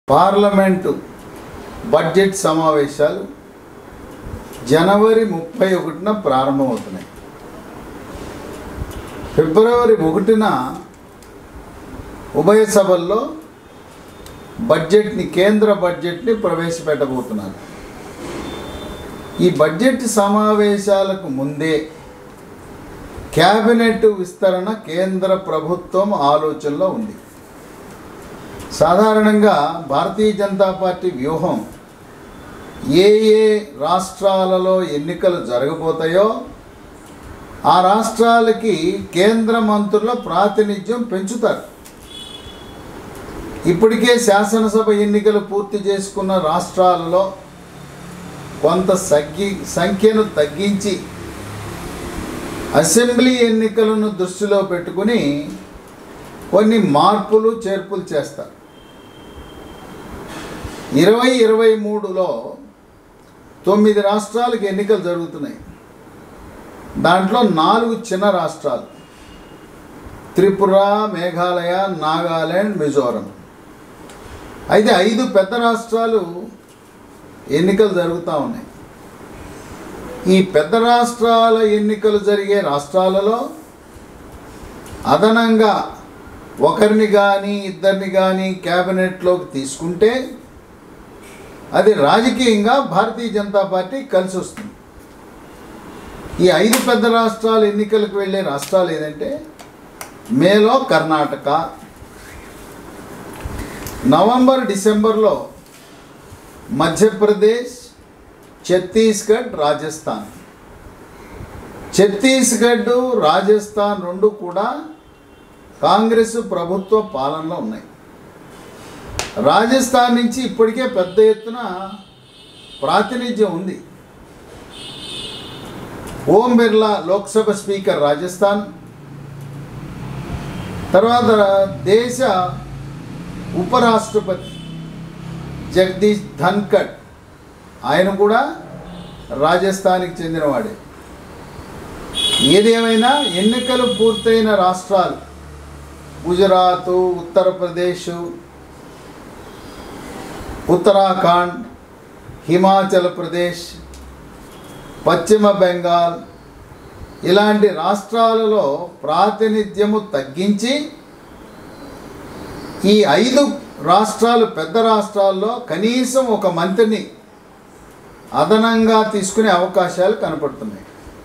parliament budget సమావేశాలు జనవరి ముప్పై ఒకటిన ప్రారంభమవుతున్నాయి ఫిబ్రవరి ఒకటిన ఉభయ సభల్లో బడ్జెట్ని కేంద్ర బడ్జెట్ని ప్రవేశపెట్టబోతున్నారు ఈ బడ్జెట్ సమావేశాలకు ముందే క్యాబినెట్ విస్తరణ కేంద్ర ప్రభుత్వం ఆలోచనలో ఉంది సాధారణంగా భారతీయ జనతా పార్టీ వ్యూహం ఏ ఏ రాష్ట్రాలలో ఎన్నికలు జరగబోతాయో ఆ రాష్ట్రాలకి కేంద్ర మంత్రుల ప్రాతినిధ్యం పెంచుతారు ఇప్పటికే శాసనసభ ఎన్నికలు పూర్తి చేసుకున్న రాష్ట్రాలలో కొంత సగ్గి సంఖ్యను తగ్గించి అసెంబ్లీ ఎన్నికలను దృష్టిలో పెట్టుకుని కొన్ని మార్పులు చేర్పులు చేస్తారు ఇరవై ఇరవై మూడులో తొమ్మిది రాష్ట్రాలకు ఎన్నికలు జరుగుతున్నాయి దాంట్లో నాలుగు చిన్న రాష్ట్రాలు త్రిపుర మేఘాలయ నాగాలాండ్ మిజోరం అయితే ఐదు పెద్ద రాష్ట్రాలు ఎన్నికలు జరుగుతూ ఉన్నాయి ఈ పెద్ద రాష్ట్రాల ఎన్నికలు జరిగే రాష్ట్రాలలో అదనంగా ఒకరిని కానీ ఇద్దరిని కానీ క్యాబినెట్లోకి తీసుకుంటే అది రాజకీయంగా భారతీయ జనతా పార్టీ కలిసి వస్తుంది ఈ ఐదు పెద్ద రాష్ట్రాలు ఎన్నికలకు వెళ్ళే రాష్ట్రాలు ఏదంటే మేలో కర్ణాటక నవంబర్ డిసెంబర్లో మధ్యప్రదేశ్ ఛత్తీస్గఢ్ రాజస్థాన్ ఛత్తీస్గఢ్ రాజస్థాన్ రెండు కూడా కాంగ్రెస్ ప్రభుత్వ పాలనలో ఉన్నాయి రాజస్థాన్ నుంచి ఇప్పటికే పెద్ద ఎత్తున ప్రాతినిధ్యం ఉంది ఓం బిర్లా లోక్సభ స్పీకర్ రాజస్థాన్ తర్వాత దేశ ఉపరాష్ట్రపతి జగదీష్ ధన్కడ్ ఆయన కూడా రాజస్థాన్కి చెందినవాడే ఏదేమైనా ఎన్నికలు పూర్తయిన రాష్ట్రాలు గుజరాత్ ఉత్తరప్రదేశ్ ఉత్తరాఖండ్ హిమాచల్ ప్రదేశ్ పశ్చిమ బెంగాల్ ఇలాంటి రాష్ట్రాలలో ప్రాతినిధ్యము తగ్గించి ఈ ఐదు రాష్ట్రాలు పెద్ద రాష్ట్రాల్లో కనీసం ఒక మంత్రిని అదనంగా తీసుకునే అవకాశాలు కనపడుతున్నాయి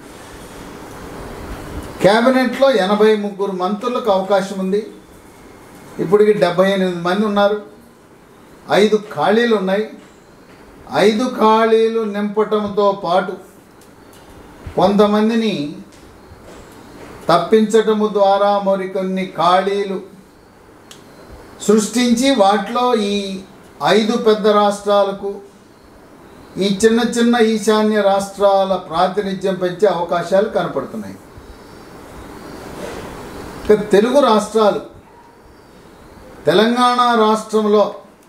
క్యాబినెట్లో ఎనభై ముగ్గురు మంత్రులకు అవకాశం ఉంది ఇప్పటికి డెబ్బై ఎనిమిది మంది ఉన్నారు ఐదు ఖాళీలు ఉన్నాయి ఐదు ఖాళీలు నింపటంతో పాటు కొంతమందిని తప్పించటము ద్వారా మరికొన్ని ఖాళీలు సృష్టించి వాటిలో ఈ ఐదు పెద్ద రాష్ట్రాలకు ఈ చిన్న చిన్న ఈశాన్య రాష్ట్రాల ప్రాతినిధ్యం పెంచే అవకాశాలు కనపడుతున్నాయి ఇక తెలుగు రాష్ట్రాలు తెలంగాణ రాష్ట్రంలో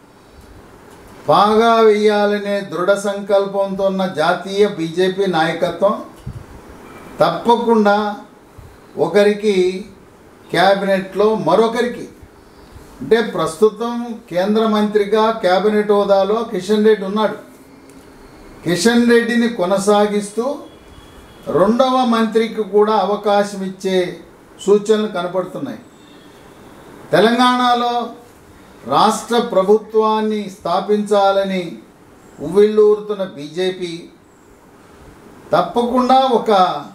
బాగా వేయాలనే దృఢ సంకల్పంతో ఉన్న జాతీయ బీజేపీ నాయకత్వం తప్పకుండా ఒకరికి క్యాబినెట్లో మరొకరికి అంటే ప్రస్తుతం కేంద్ర మంత్రిగా క్యాబినెట్ హోదాలో కిషన్ రెడ్డి ఉన్నాడు కిషన్ రెడ్డిని కొనసాగిస్తూ రెండవ మంత్రికి కూడా అవకాశం ఇచ్చే సూచనలు కనపడుతున్నాయి తెలంగాణలో రాష్ట్ర ప్రభుత్వాన్ని స్థాపించాలని ఉవ్విళ్ళూరుతున్న బీజేపీ తప్పకుండా ఒక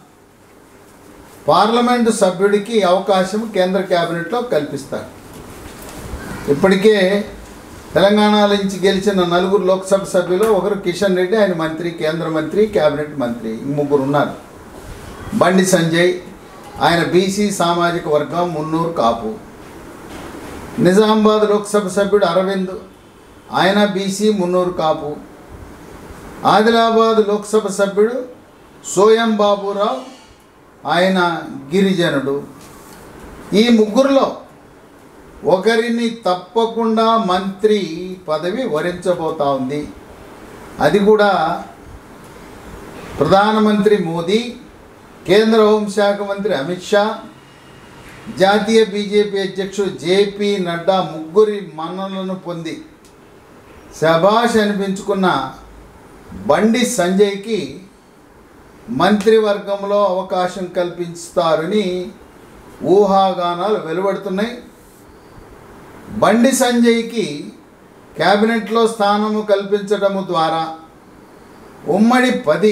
పార్లమెంటు సభ్యుడికి అవకాశం కేంద్ర క్యాబినెట్లో కల్పిస్తారు ఇప్పటికే తెలంగాణ నుంచి గెలిచిన నలుగురు లోక్సభ సభ్యులు ఒకరు కిషన్ రెడ్డి ఆయన మంత్రి కేంద్ర మంత్రి క్యాబినెట్ మంత్రి ముగ్గురు ఉన్నారు బండి సంజయ్ ఆయన బీసీ సామాజిక వర్గం మున్నూరు కాపు నిజామాబాద్ లోక్సభ సభ్యుడు అరవింద్ ఆయన బీసీ మున్నూరు కాపు ఆదిలాబాద్ లోక్సభ సభ్యుడు సోయం బాబురావు ఆయన గిరిజనుడు ఈ ముగ్గురులో ఒకరిని తప్పకుండా మంత్రి పదవి వరించబోతా ఉంది అది కూడా ప్రధానమంత్రి మోదీ కేంద్ర హోంశాఖ మంత్రి అమిత్ షా జాతీయ బీజేపీ అధ్యక్షుడు జేపీ నడ్డా ముగ్గురి మన్ననలను పొంది శభాష్ అనిపించుకున్న బండి సంజయ్కి మంత్రివర్గంలో అవకాశం కల్పిస్తారని ఊహాగానాలు వెలువడుతున్నాయి బండి సంజయ్కి క్యాబినెట్లో స్థానము కల్పించడము ద్వారా ఉమ్మడి పది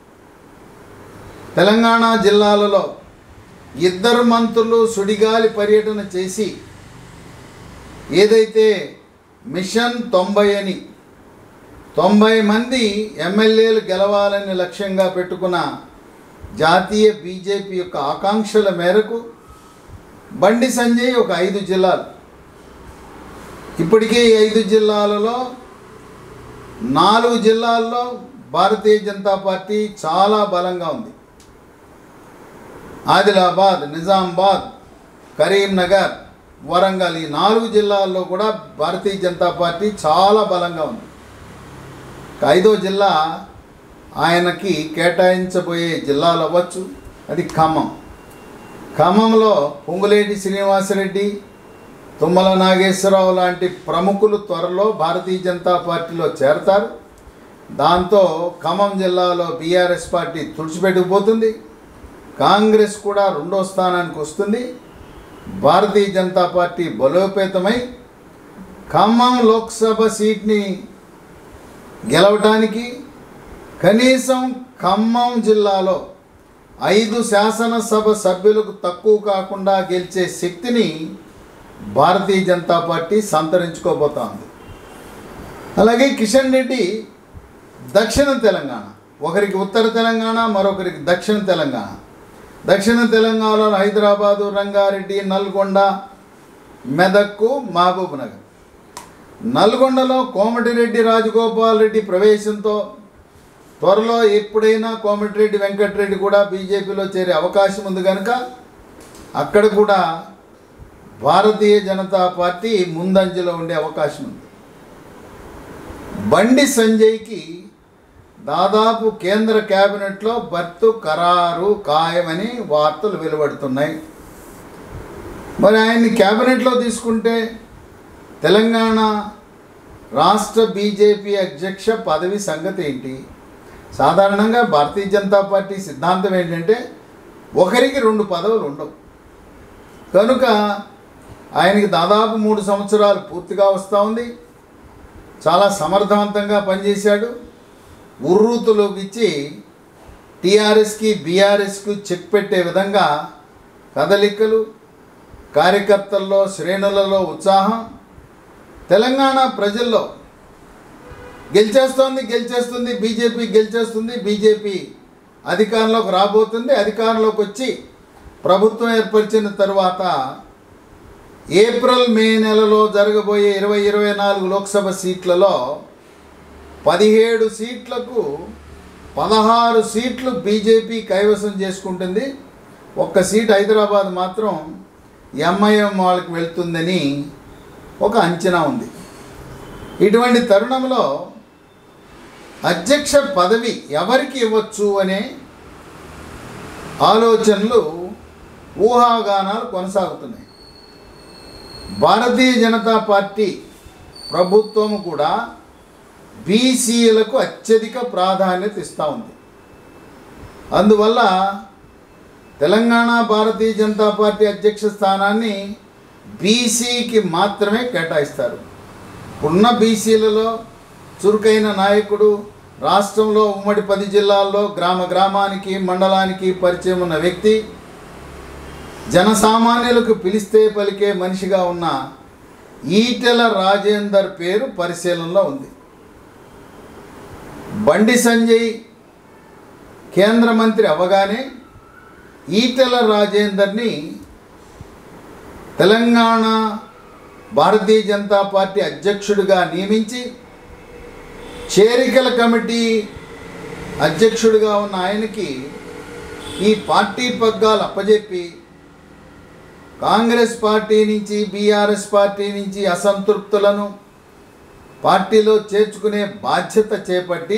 తెలంగాణ జిల్లాలలో ఇద్దరు మంత్రులు సుడిగాలి పర్యటన చేసి ఏదైతే మిషన్ తొంభై అని తొంభై మంది ఎమ్మెల్యేలు గెలవాలని లక్ష్యంగా పెట్టుకున్న జాతీయ బీజేపీ యొక్క ఆకాంక్షల మేరకు బండి సంజయ్ ఒక ఐదు జిల్లాలు ఇప్పటికే ఈ ఐదు జిల్లాలలో నాలుగు జిల్లాల్లో భారతీయ జనతా పార్టీ చాలా బలంగా ఉంది ఆదిలాబాద్ నిజామాబాద్ కరీంనగర్ వరంగల్ ఈ నాలుగు జిల్లాల్లో కూడా భారతీయ జనతా పార్టీ చాలా బలంగా ఉంది ఇక ఐదో జిల్లా ఆయనకి కేటాయించబోయే జిల్లాలు అవ్వచ్చు అది ఖమ్మం ఖమ్మంలో పొంగులేటి శ్రీనివాసరెడ్డి తుమ్మల నాగేశ్వరరావు లాంటి ప్రముఖులు త్వరలో భారతీయ జనతా పార్టీలో చేరతారు దాంతో ఖమ్మం జిల్లాలో బీఆర్ఎస్ పార్టీ తుడిచిపెట్టుకుపోతుంది కాంగ్రెస్ కూడా రెండో స్థానానికి వస్తుంది భారతీయ జనతా పార్టీ బలోపేతమై ఖమ్మం లోక్సభ సీట్ని గెలవటానికి కనీసం ఖమ్మం జిల్లాలో ఐదు శాసనసభ సభ్యులకు తక్కువ కాకుండా గెలిచే శక్తిని భారతీయ జనతా పార్టీ సంతరించుకోబోతోంది అలాగే కిషన్ రెడ్డి దక్షిణ తెలంగాణ ఒకరికి ఉత్తర తెలంగాణ మరొకరికి దక్షిణ తెలంగాణ దక్షిణ తెలంగాణలో హైదరాబాదు రంగారెడ్డి నల్గొండ మెదక్కు మహబూబ్ నగర్ నల్గొండలో కోమటిరెడ్డి రాజగోపాల్ రెడ్డి ప్రవేశంతో త్వరలో ఎప్పుడైనా కోమటిరెడ్డి వెంకటరెడ్డి కూడా బీజేపీలో చేరే అవకాశం ఉంది కనుక అక్కడ కూడా భారతీయ జనతా పార్టీ ముందంజలో ఉండే అవకాశం ఉంది బండి సంజయ్కి దాదాపు కేంద్ర కేబినెట్లో బర్తు ఖరారు ఖాయమని వార్తలు వెలువడుతున్నాయి మరి ఆయన్ని కేబినెట్లో తీసుకుంటే తెలంగాణ రాష్ట్ర బీజేపీ అధ్యక్ష పదవి సంగతి ఏంటి సాధారణంగా భారతీయ జనతా పార్టీ సిద్ధాంతం ఏంటంటే ఒకరికి రెండు పదవులు ఉండవు కనుక ఆయనకి దాదాపు మూడు సంవత్సరాలు పూర్తిగా వస్తూ ఉంది చాలా సమర్థవంతంగా పనిచేశాడు ఉర్రూతులోకి ఇచ్చి టీఆర్ఎస్కి బీఆర్ఎస్కి చెక్ పెట్టే విధంగా కదలికలు కార్యకర్తల్లో శ్రేణులలో ఉత్సాహం తెలంగాణ ప్రజల్లో గెలిచేస్తోంది గెలిచేస్తుంది బీజేపీ గెలిచేస్తుంది బీజేపీ అధికారంలోకి రాబోతుంది అధికారంలోకి వచ్చి ప్రభుత్వం ఏర్పరిచిన తర్వాత ఏప్రిల్ మే నెలలో జరగబోయే ఇరవై ఇరవై నాలుగు లోక్సభ సీట్లలో పదిహేడు సీట్లకు పదహారు సీట్లు బీజేపీ కైవసం చేసుకుంటుంది ఒక్క సీట్ హైదరాబాద్ మాత్రం ఎంఐఎం వాళ్ళకి వెళ్తుందని ఒక అంచనా ఉంది ఇటువంటి తరుణంలో అధ్యక్ష పదవి ఎవరికి ఇవ్వచ్చు అనే ఆలోచనలు ఊహాగానాలు కొనసాగుతున్నాయి భారతీయ జనతా పార్టీ ప్రభుత్వం కూడా బీసీలకు అత్యధిక ప్రాధాన్యత ఇస్తూ ఉంది అందువల్ల తెలంగాణ భారతీయ జనతా పార్టీ అధ్యక్ష స్థానాన్ని బీసీకి మాత్రమే కేటాయిస్తారు ఉన్న బీసీలలో చురుకైన నాయకుడు రాష్ట్రంలో ఉమ్మడి పది జిల్లాల్లో గ్రామ గ్రామానికి మండలానికి పరిచయం ఉన్న వ్యక్తి జనసామాన్యులకు పిలిస్తే పలికే మనిషిగా ఉన్న ఈటెల రాజేందర్ పేరు పరిశీలనలో ఉంది బండి సంజయ్ కేంద్ర మంత్రి అవ్వగానే ఈటెల రాజేందర్ని తెలంగాణ భారతీయ జనతా పార్టీ అధ్యక్షుడిగా నియమించి చేరికల కమిటీ అధ్యక్షుడిగా ఉన్న ఆయనకి ఈ పార్టీ పగ్గాలు అప్పజెప్పి కాంగ్రెస్ పార్టీ నుంచి బీఆర్ఎస్ పార్టీ నుంచి అసంతృప్తులను పార్టీలో చేర్చుకునే బాధ్యత చేపట్టి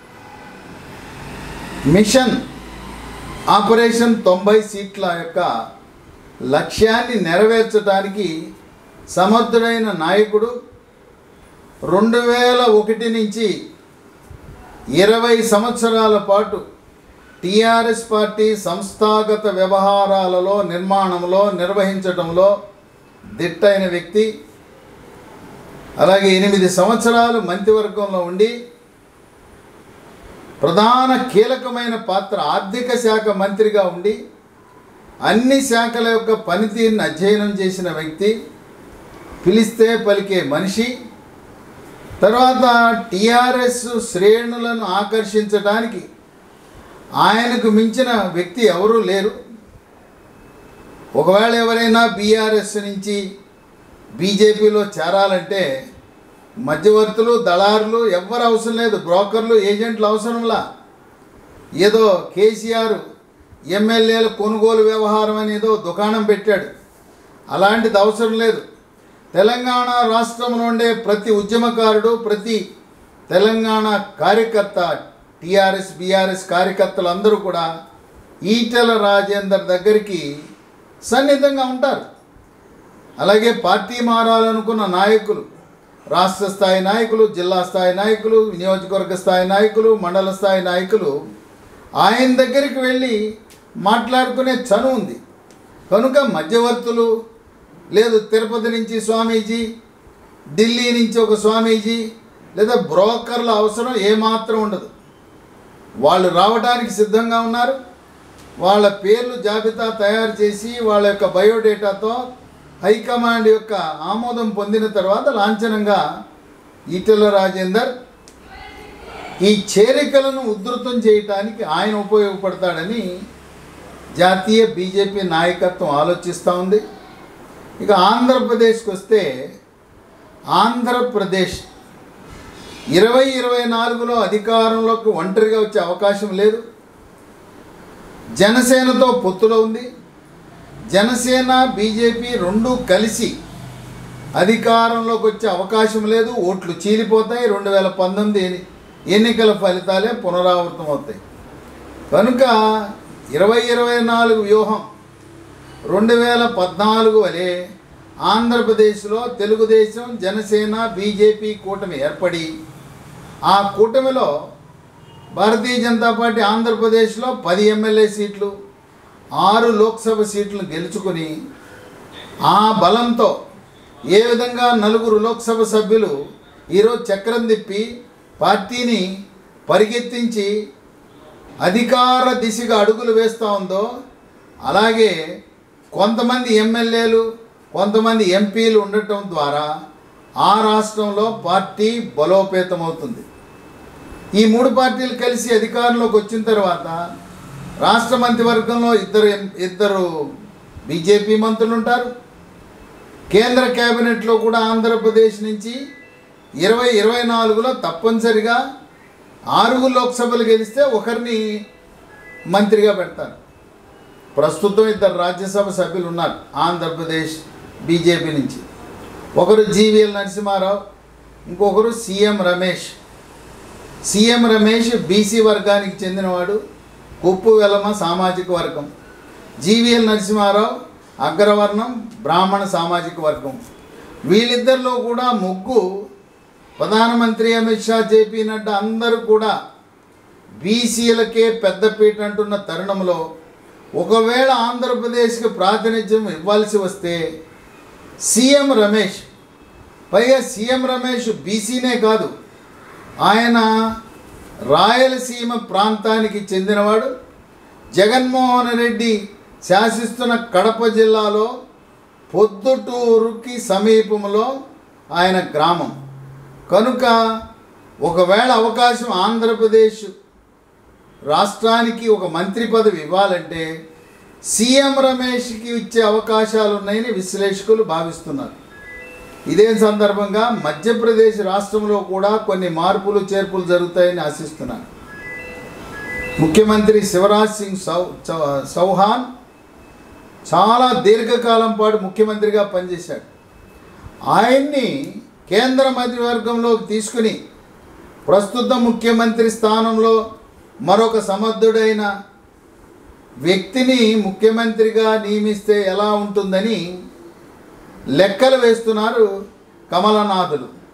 మిషన్ ఆపరేషన్ తొంభై సీట్ల యొక్క లక్ష్యాన్ని నెరవేర్చడానికి సమర్థుడైన నాయకుడు రెండు వేల ఒకటి నుంచి ఇరవై సంవత్సరాల పాటు టీఆర్ఎస్ పార్టీ సంస్థాగత వ్యవహారాలలో నిర్మాణంలో నిర్వహించడంలో దిట్టైన వ్యక్తి అలాగే ఎనిమిది సంవత్సరాలు మంత్రివర్గంలో ఉండి ప్రధాన కీలకమైన పాత్ర ఆర్థిక శాఖ మంత్రిగా ఉండి అన్ని శాఖల యొక్క పనితీరుని అధ్యయనం చేసిన వ్యక్తి పిలిస్తే పలికే మనిషి తర్వాత టీఆర్ఎస్ శ్రేణులను ఆకర్షించడానికి ఆయనకు మించిన వ్యక్తి ఎవరూ లేరు ఒకవేళ ఎవరైనా బీఆర్ఎస్ నుంచి బీజేపీలో చేరాలంటే మధ్యవర్తులు దళారులు ఎవ్వరు అవసరం లేదు బ్రోకర్లు ఏజెంట్లు అవసరంలా ఏదో కేసీఆర్ ఎమ్మెల్యేల కొనుగోలు వ్యవహారం అని ఏదో దుకాణం పెట్టాడు అలాంటిది అవసరం లేదు తెలంగాణ రాష్ట్రంలో ఉండే ప్రతి ఉద్యమకారుడు ప్రతి తెలంగాణ కార్యకర్త టీఆర్ఎస్ బీఆర్ఎస్ కార్యకర్తలు అందరూ కూడా ఈటెల రాజేందర్ దగ్గరికి సన్నిహితంగా ఉంటారు అలాగే పార్టీ మారాలనుకున్న నాయకులు రాష్ట్ర స్థాయి నాయకులు జిల్లా స్థాయి నాయకులు నియోజకవర్గ స్థాయి నాయకులు మండల స్థాయి నాయకులు ఆయన దగ్గరికి వెళ్ళి మాట్లాడుకునే చను ఉంది కనుక మధ్యవర్తులు లేదు తిరుపతి నుంచి స్వామీజీ ఢిల్లీ నుంచి ఒక స్వామీజీ లేదా బ్రోకర్ల అవసరం ఏమాత్రం ఉండదు వాళ్ళు రావడానికి సిద్ధంగా ఉన్నారు వాళ్ళ పేర్లు జాబితా తయారు చేసి వాళ్ళ యొక్క బయోడేటాతో హైకమాండ్ యొక్క ఆమోదం పొందిన తర్వాత లాంఛనంగా ఈటెల రాజేందర్ ఈ చేరికలను ఉధృతం చేయటానికి ఆయన ఉపయోగపడతాడని జాతీయ బీజేపీ నాయకత్వం ఆలోచిస్తూ ఉంది ఇక ఆంధ్రప్రదేశ్కి వస్తే ఆంధ్రప్రదేశ్ ఇరవై ఇరవై నాలుగులో అధికారంలోకి ఒంటరిగా వచ్చే అవకాశం లేదు జనసేనతో పొత్తులో ఉంది జనసేన బీజేపీ రెండూ కలిసి అధికారంలోకి వచ్చే అవకాశం లేదు ఓట్లు చీలిపోతాయి రెండు వేల పంతొమ్మిది ఎన్ని- ఎన్నికల ఫలితాలే పునరావృతం అవుతాయి కనుక ఇరవై ఇరవై నాలుగు వ్యూహం రెండు వేల పద్నాలుగు వలె ఆంధ్రప్రదేశ్లో తెలుగుదేశం జనసేన బీజేపీ కూటమి ఏర్పడి ఆ కూటమిలో భారతీయ జనతా పార్టీ ఆంధ్రప్రదేశ్లో పది ఎమ్మెల్యే సీట్లు ఆరు లోక్సభ సీట్లు గెలుచుకుని ఆ బలంతో ఏ విధంగా నలుగురు లోక్సభ సభ్యులు ఈరోజు చక్రం తిప్పి పార్టీని పరిగెత్తించి అధికార దిశగా అడుగులు వేస్తూ ఉందో అలాగే కొంతమంది ఎమ్మెల్యేలు కొంతమంది ఎంపీలు ఉండటం ద్వారా ఆ రాష్ట్రంలో పార్టీ బలోపేతమవుతుంది ఈ మూడు పార్టీలు కలిసి అధికారంలోకి వచ్చిన తర్వాత రాష్ట్ర మంత్రివర్గంలో ఇద్దరు ఎం- ఇద్దరు బీజేపీ మంత్రులు ఉంటారు కేంద్ర కేబినెట్లో కూడా ఆంధ్రప్రదేశ్ నుంచి ఇరవై ఇరవై నాలుగులో తప్పనిసరిగా ఆరుగురు లోక్సభలు గెలిస్తే ఒకరిని మంత్రిగా పెడతారు ప్రస్తుతం ఇద్దరు రాజ్యసభ సభ్యులు ఉన్నారు ఆంధ్రప్రదేశ్ బీజేపీ నుంచి ఒకరు జీవీఎల్ నరసింహారావు ఇంకొకరు CM Ramesh CM Ramesh B C వర్గానికి చెందినవాడు ఉప్పు వెలమ సామాజిక వర్గం జీవీఎల్ నరసింహారావు అగ్రవర్ణం బ్రాహ్మణ సామాజిక వర్గం వీళ్ళిద్దరిలో కూడా ముగ్గు ప్రధానమంత్రి అమిత్ షా జేపీ నడ్డా అందరూ కూడా బీసీలకే పెద్దపీట అంటున్న తరుణంలో ఒకవేళ ఆంధ్రప్రదేశ్కి ప్రాతినిధ్యం ఇవ్వాల్సి వస్తే సీఎం రమేష్ పైగా సీఎం రమేష్ బీసీనే కాదు ఆయన రాయలసీమ ప్రాంతానికి చెందినవాడు జగన్మోహన్ రెడ్డి శాసిస్తున్న కడప జిల్లాలో పొద్దుటూరుకి సమీపంలో ఆయన గ్రామం కనుక ఒకవేళ అవకాశం ఆంధ్రప్రదేశ్ రాష్ట్రానికి ఒక మంత్రి పదవి ఇవ్వాలంటే సీఎం రమేష్కి ఇచ్చే అవకాశాలు ఉన్నాయని విశ్లేషకులు భావిస్తున్నారు ఇదే సందర్భంగా మధ్యప్రదేశ్ రాష్ట్రంలో కూడా కొన్ని మార్పులు చేర్పులు జరుగుతాయని ఆశిస్తున్నారు ముఖ్యమంత్రి శివరాజ్ సింగ్ చౌ చౌ- చౌహాన్ చాలా దీర్ఘకాలం పాటు ముఖ్యమంత్రిగా పనిచేశాడు ఆయన్ని కేంద్ర మంత్రివర్గంలోకి తీసుకుని ప్రస్తుత ముఖ్యమంత్రి స్థానంలో మరొక సమర్థుడైన వ్యక్తిని ముఖ్యమంత్రిగా నియమిస్తే ఎలా ఉంటుందని లెక్కలు వేస్తున్నారు కమలనాథులు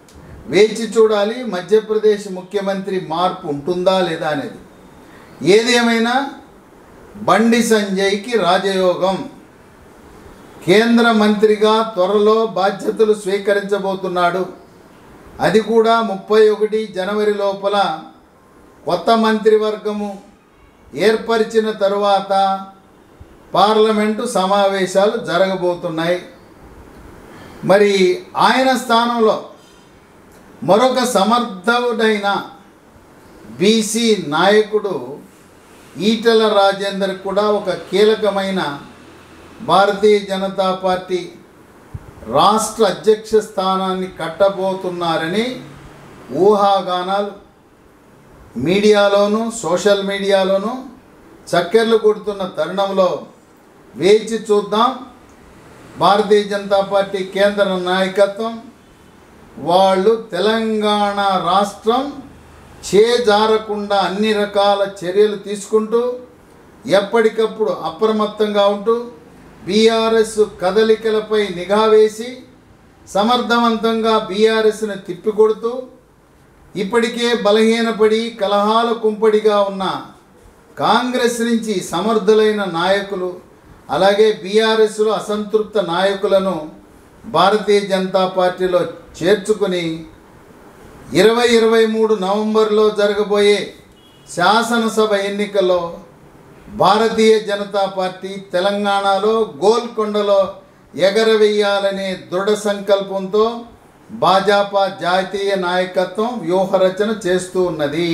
వేచి చూడాలి మధ్యప్రదేశ్ ముఖ్యమంత్రి మార్పు ఉంటుందా లేదా అనేది ఏది ఏమైనా బండి సంజయ్కి రాజయోగం కేంద్ర మంత్రిగా త్వరలో బాధ్యతలు స్వీకరించబోతున్నాడు అది కూడా ముప్పై ఒకటి జనవరి లోపల కొత్త మంత్రివర్గము ఏర్పరిచిన తరువాత పార్లమెంటు సమావేశాలు జరగబోతున్నాయి మరి ఆయన స్థానంలో మరొక సమర్థుడైన బీసీ నాయకుడు ఈటల రాజేందర్ కూడా ఒక కీలకమైన భారతీయ జనతా పార్టీ రాష్ట్ర అధ్యక్ష స్థానాన్ని కట్టబోతున్నారని ఊహాగానాలు మీడియాలోనూ సోషల్ మీడియాలోనూ చక్కెర్లు కొడుతున్న తరుణంలో వేచి చూద్దాం భారతీయ జనతా పార్టీ కేంద్ర నాయకత్వం వాళ్ళు తెలంగాణ రాష్ట్రం చేజారకుండా అన్ని రకాల చర్యలు తీసుకుంటూ ఎప్పటికప్పుడు అప్రమత్తంగా ఉంటూ బీఆర్ఎస్ కదలికలపై నిఘా వేసి సమర్థవంతంగా బీఆర్ఎస్ను తిప్పికొడుతూ ఇప్పటికే బలహీనపడి కలహాల కుంపడిగా ఉన్న కాంగ్రెస్ నుంచి సమర్థులైన నాయకులు అలాగే బీఆర్ఎస్లో అసంతృప్త నాయకులను భారతీయ జనతా పార్టీలో చేర్చుకుని ఇరవై ఇరవై మూడు నవంబర్లో జరగబోయే శాసనసభ ఎన్నికల్లో భారతీయ జనతా పార్టీ తెలంగాణలో గోల్కొండలో ఎగరవేయాలనే దృఢ సంకల్పంతో భాజపా జాతీయ నాయకత్వం వ్యూహరచన చేస్తూ ఉన్నది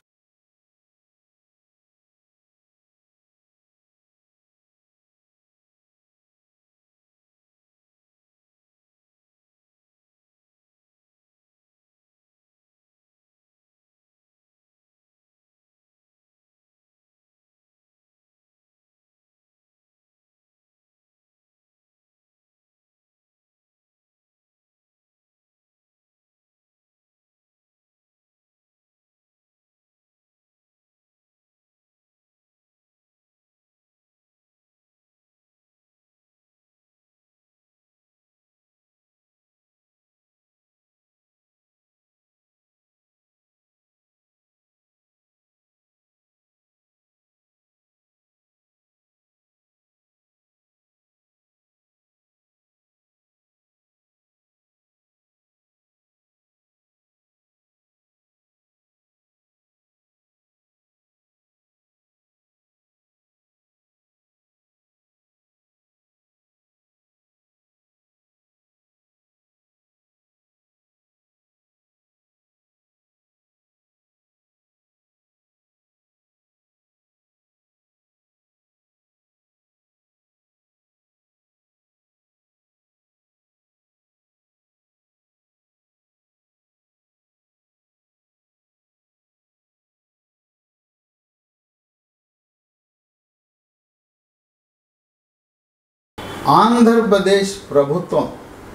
ఆంధ్రప్రదేశ్ ప్రభుత్వం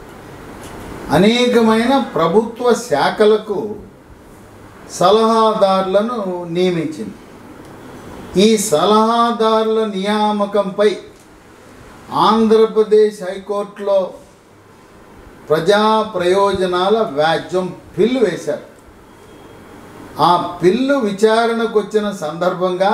అనేకమైన ప్రభుత్వ శాఖలకు సలహాదారులను నియమించింది ఈ సలహాదారుల నియామకంపై ఆంధ్రప్రదేశ్ హైకోర్టులో ప్రజా ప్రయోజనాల వ్యాజ్యం పిల్లు వేశారు ఆ పిల్లు విచారణకు వచ్చిన సందర్భంగా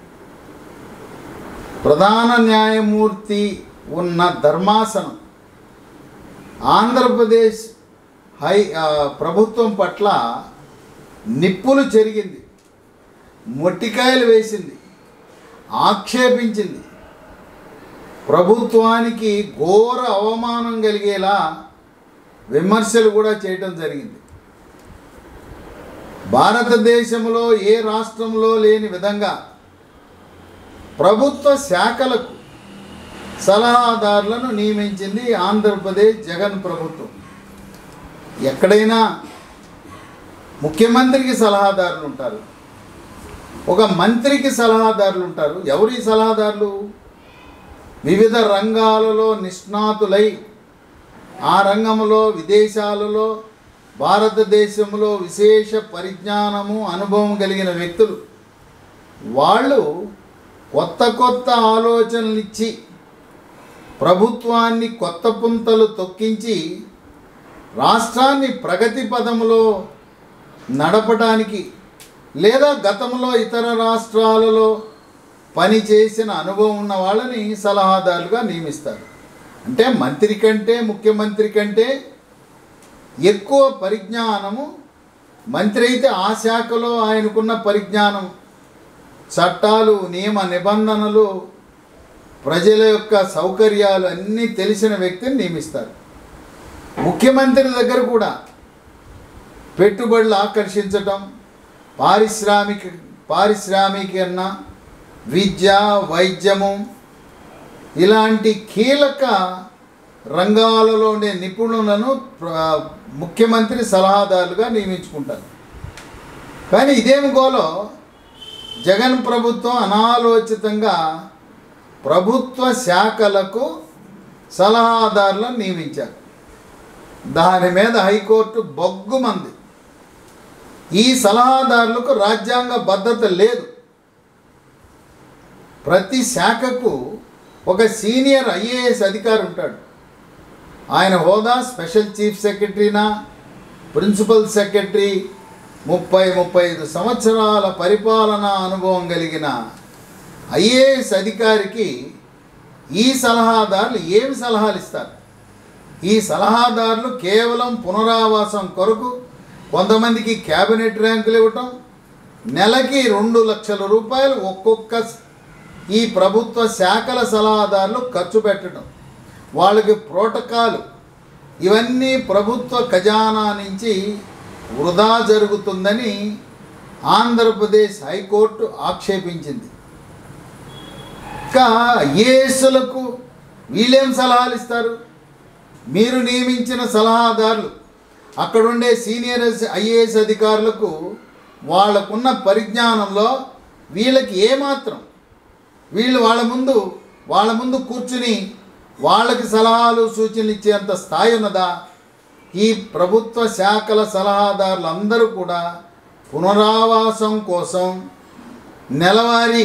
ప్రధాన న్యాయమూర్తి ఉన్న ధర్మాసనం ఆంధ్రప్రదేశ్ హై ఆ, ప్రభుత్వం పట్ల నిప్పులు చెరిగింది మొట్టికాయలు వేసింది ఆక్షేపించింది ప్రభుత్వానికి ఘోర అవమానం కలిగేలా విమర్శలు కూడా చేయటం జరిగింది భారతదేశంలో ఏ రాష్ట్రంలో లేని విధంగా ప్రభుత్వ శాఖలకు సలహాదారులను నియమించింది ఆంధ్రప్రదేశ్ జగన్ ప్రభుత్వం ఎక్కడైనా ముఖ్యమంత్రికి సలహాదారులు ఉంటారు ఒక మంత్రికి సలహాదారులు ఉంటారు ఎవరి సలహాదారులు వివిధ రంగాలలో నిష్ణాతులై ఆ రంగంలో విదేశాలలో భారతదేశంలో విశేష పరిజ్ఞానము అనుభవం కలిగిన వ్యక్తులు వాళ్ళు కొత్త కొత్త ఆలోచనలు ఇచ్చి ప్రభుత్వాన్ని కొత్త పుంతలు తొక్కించి రాష్ట్రాన్ని ప్రగతి పదంలో నడపడానికి లేదా గతంలో ఇతర రాష్ట్రాలలో పనిచేసిన అనుభవం ఉన్న వాళ్ళని సలహాదారులుగా నియమిస్తారు అంటే మంత్రి కంటే ముఖ్యమంత్రి కంటే ఎక్కువ పరిజ్ఞానము మంత్రి అయితే ఆ శాఖలో ఆయనకున్న పరిజ్ఞానం చట్టాలు నియమ నిబంధనలు ప్రజల యొక్క సౌకర్యాలు అన్నీ తెలిసిన వ్యక్తిని నియమిస్తారు ముఖ్యమంత్రి దగ్గర కూడా పెట్టుబడులు ఆకర్షించటం పారిశ్రామిక పారిశ్రామికీకరణ విద్య వైద్యము ఇలాంటి కీలక రంగాలలో ఉండే నిపుణులను ప్ర- ముఖ్యమంత్రి సలహాదారులుగా నియమించుకుంటారు కానీ ఇదేమి గోలో జగన్ ప్రభుత్వం అనాలోచితంగా ప్రభుత్వ శాఖలకు సలహాదారులను నియమించారు దాని మీద హైకోర్టు బొగ్గుమంది ఈ సలహాదారులకు రాజ్యాంగ భద్రత లేదు ప్రతి శాఖకు ఒక సీనియర్ ఐఏఎస్ అధికారి ఉంటాడు ఆయన హోదా స్పెషల్ చీఫ్ సెక్రటరీనా ప్రిన్సిపల్ సెక్రటరీ ముప్పై ముప్పై ఐదు సంవత్సరాల పరిపాలనా అనుభవం కలిగిన ఐఏఎస్ అధికారికి ఈ సలహాదారులు ఏమి సలహాలు ఇస్తారు ఈ సలహాదారులు కేవలం పునరావాసం కొరకు కొంతమందికి క్యాబినెట్ ర్యాంకులు ఇవ్వటం నెలకి రెండు లక్షల రూపాయలు ఒక్కొక్క స్- ఈ ప్రభుత్వ శాఖల సలహాదారులు ఖర్చు పెట్టడం వాళ్ళకి ప్రోటకాలు ఇవన్నీ ప్రభుత్వ ఖజానా నుంచి వృధా జరుగుతుందని ఆంధ్రప్రదేశ్ హైకోర్టు ఆక్షేపించింది ఇంకా ఐఏఎస్లకు వీళ్ళేం సలహాలు ఇస్తారు మీరు నియమించిన సలహాదారులు అక్కడుండే సీనియర్ ఐఏఎస్ అధికారులకు వాళ్ళకున్న పరిజ్ఞానంలో వీళ్ళకి ఏమాత్రం వీళ్ళు వాళ్ళ ముందు వాళ్ళ ముందు కూర్చుని వాళ్ళకి సలహాలు సూచనలు ఇచ్చేంత స్థాయి ఉన్నదా ఈ ప్రభుత్వ శాఖల సలహాదారులు అందరూ కూడా పునరావాసం కోసం నెలవారీ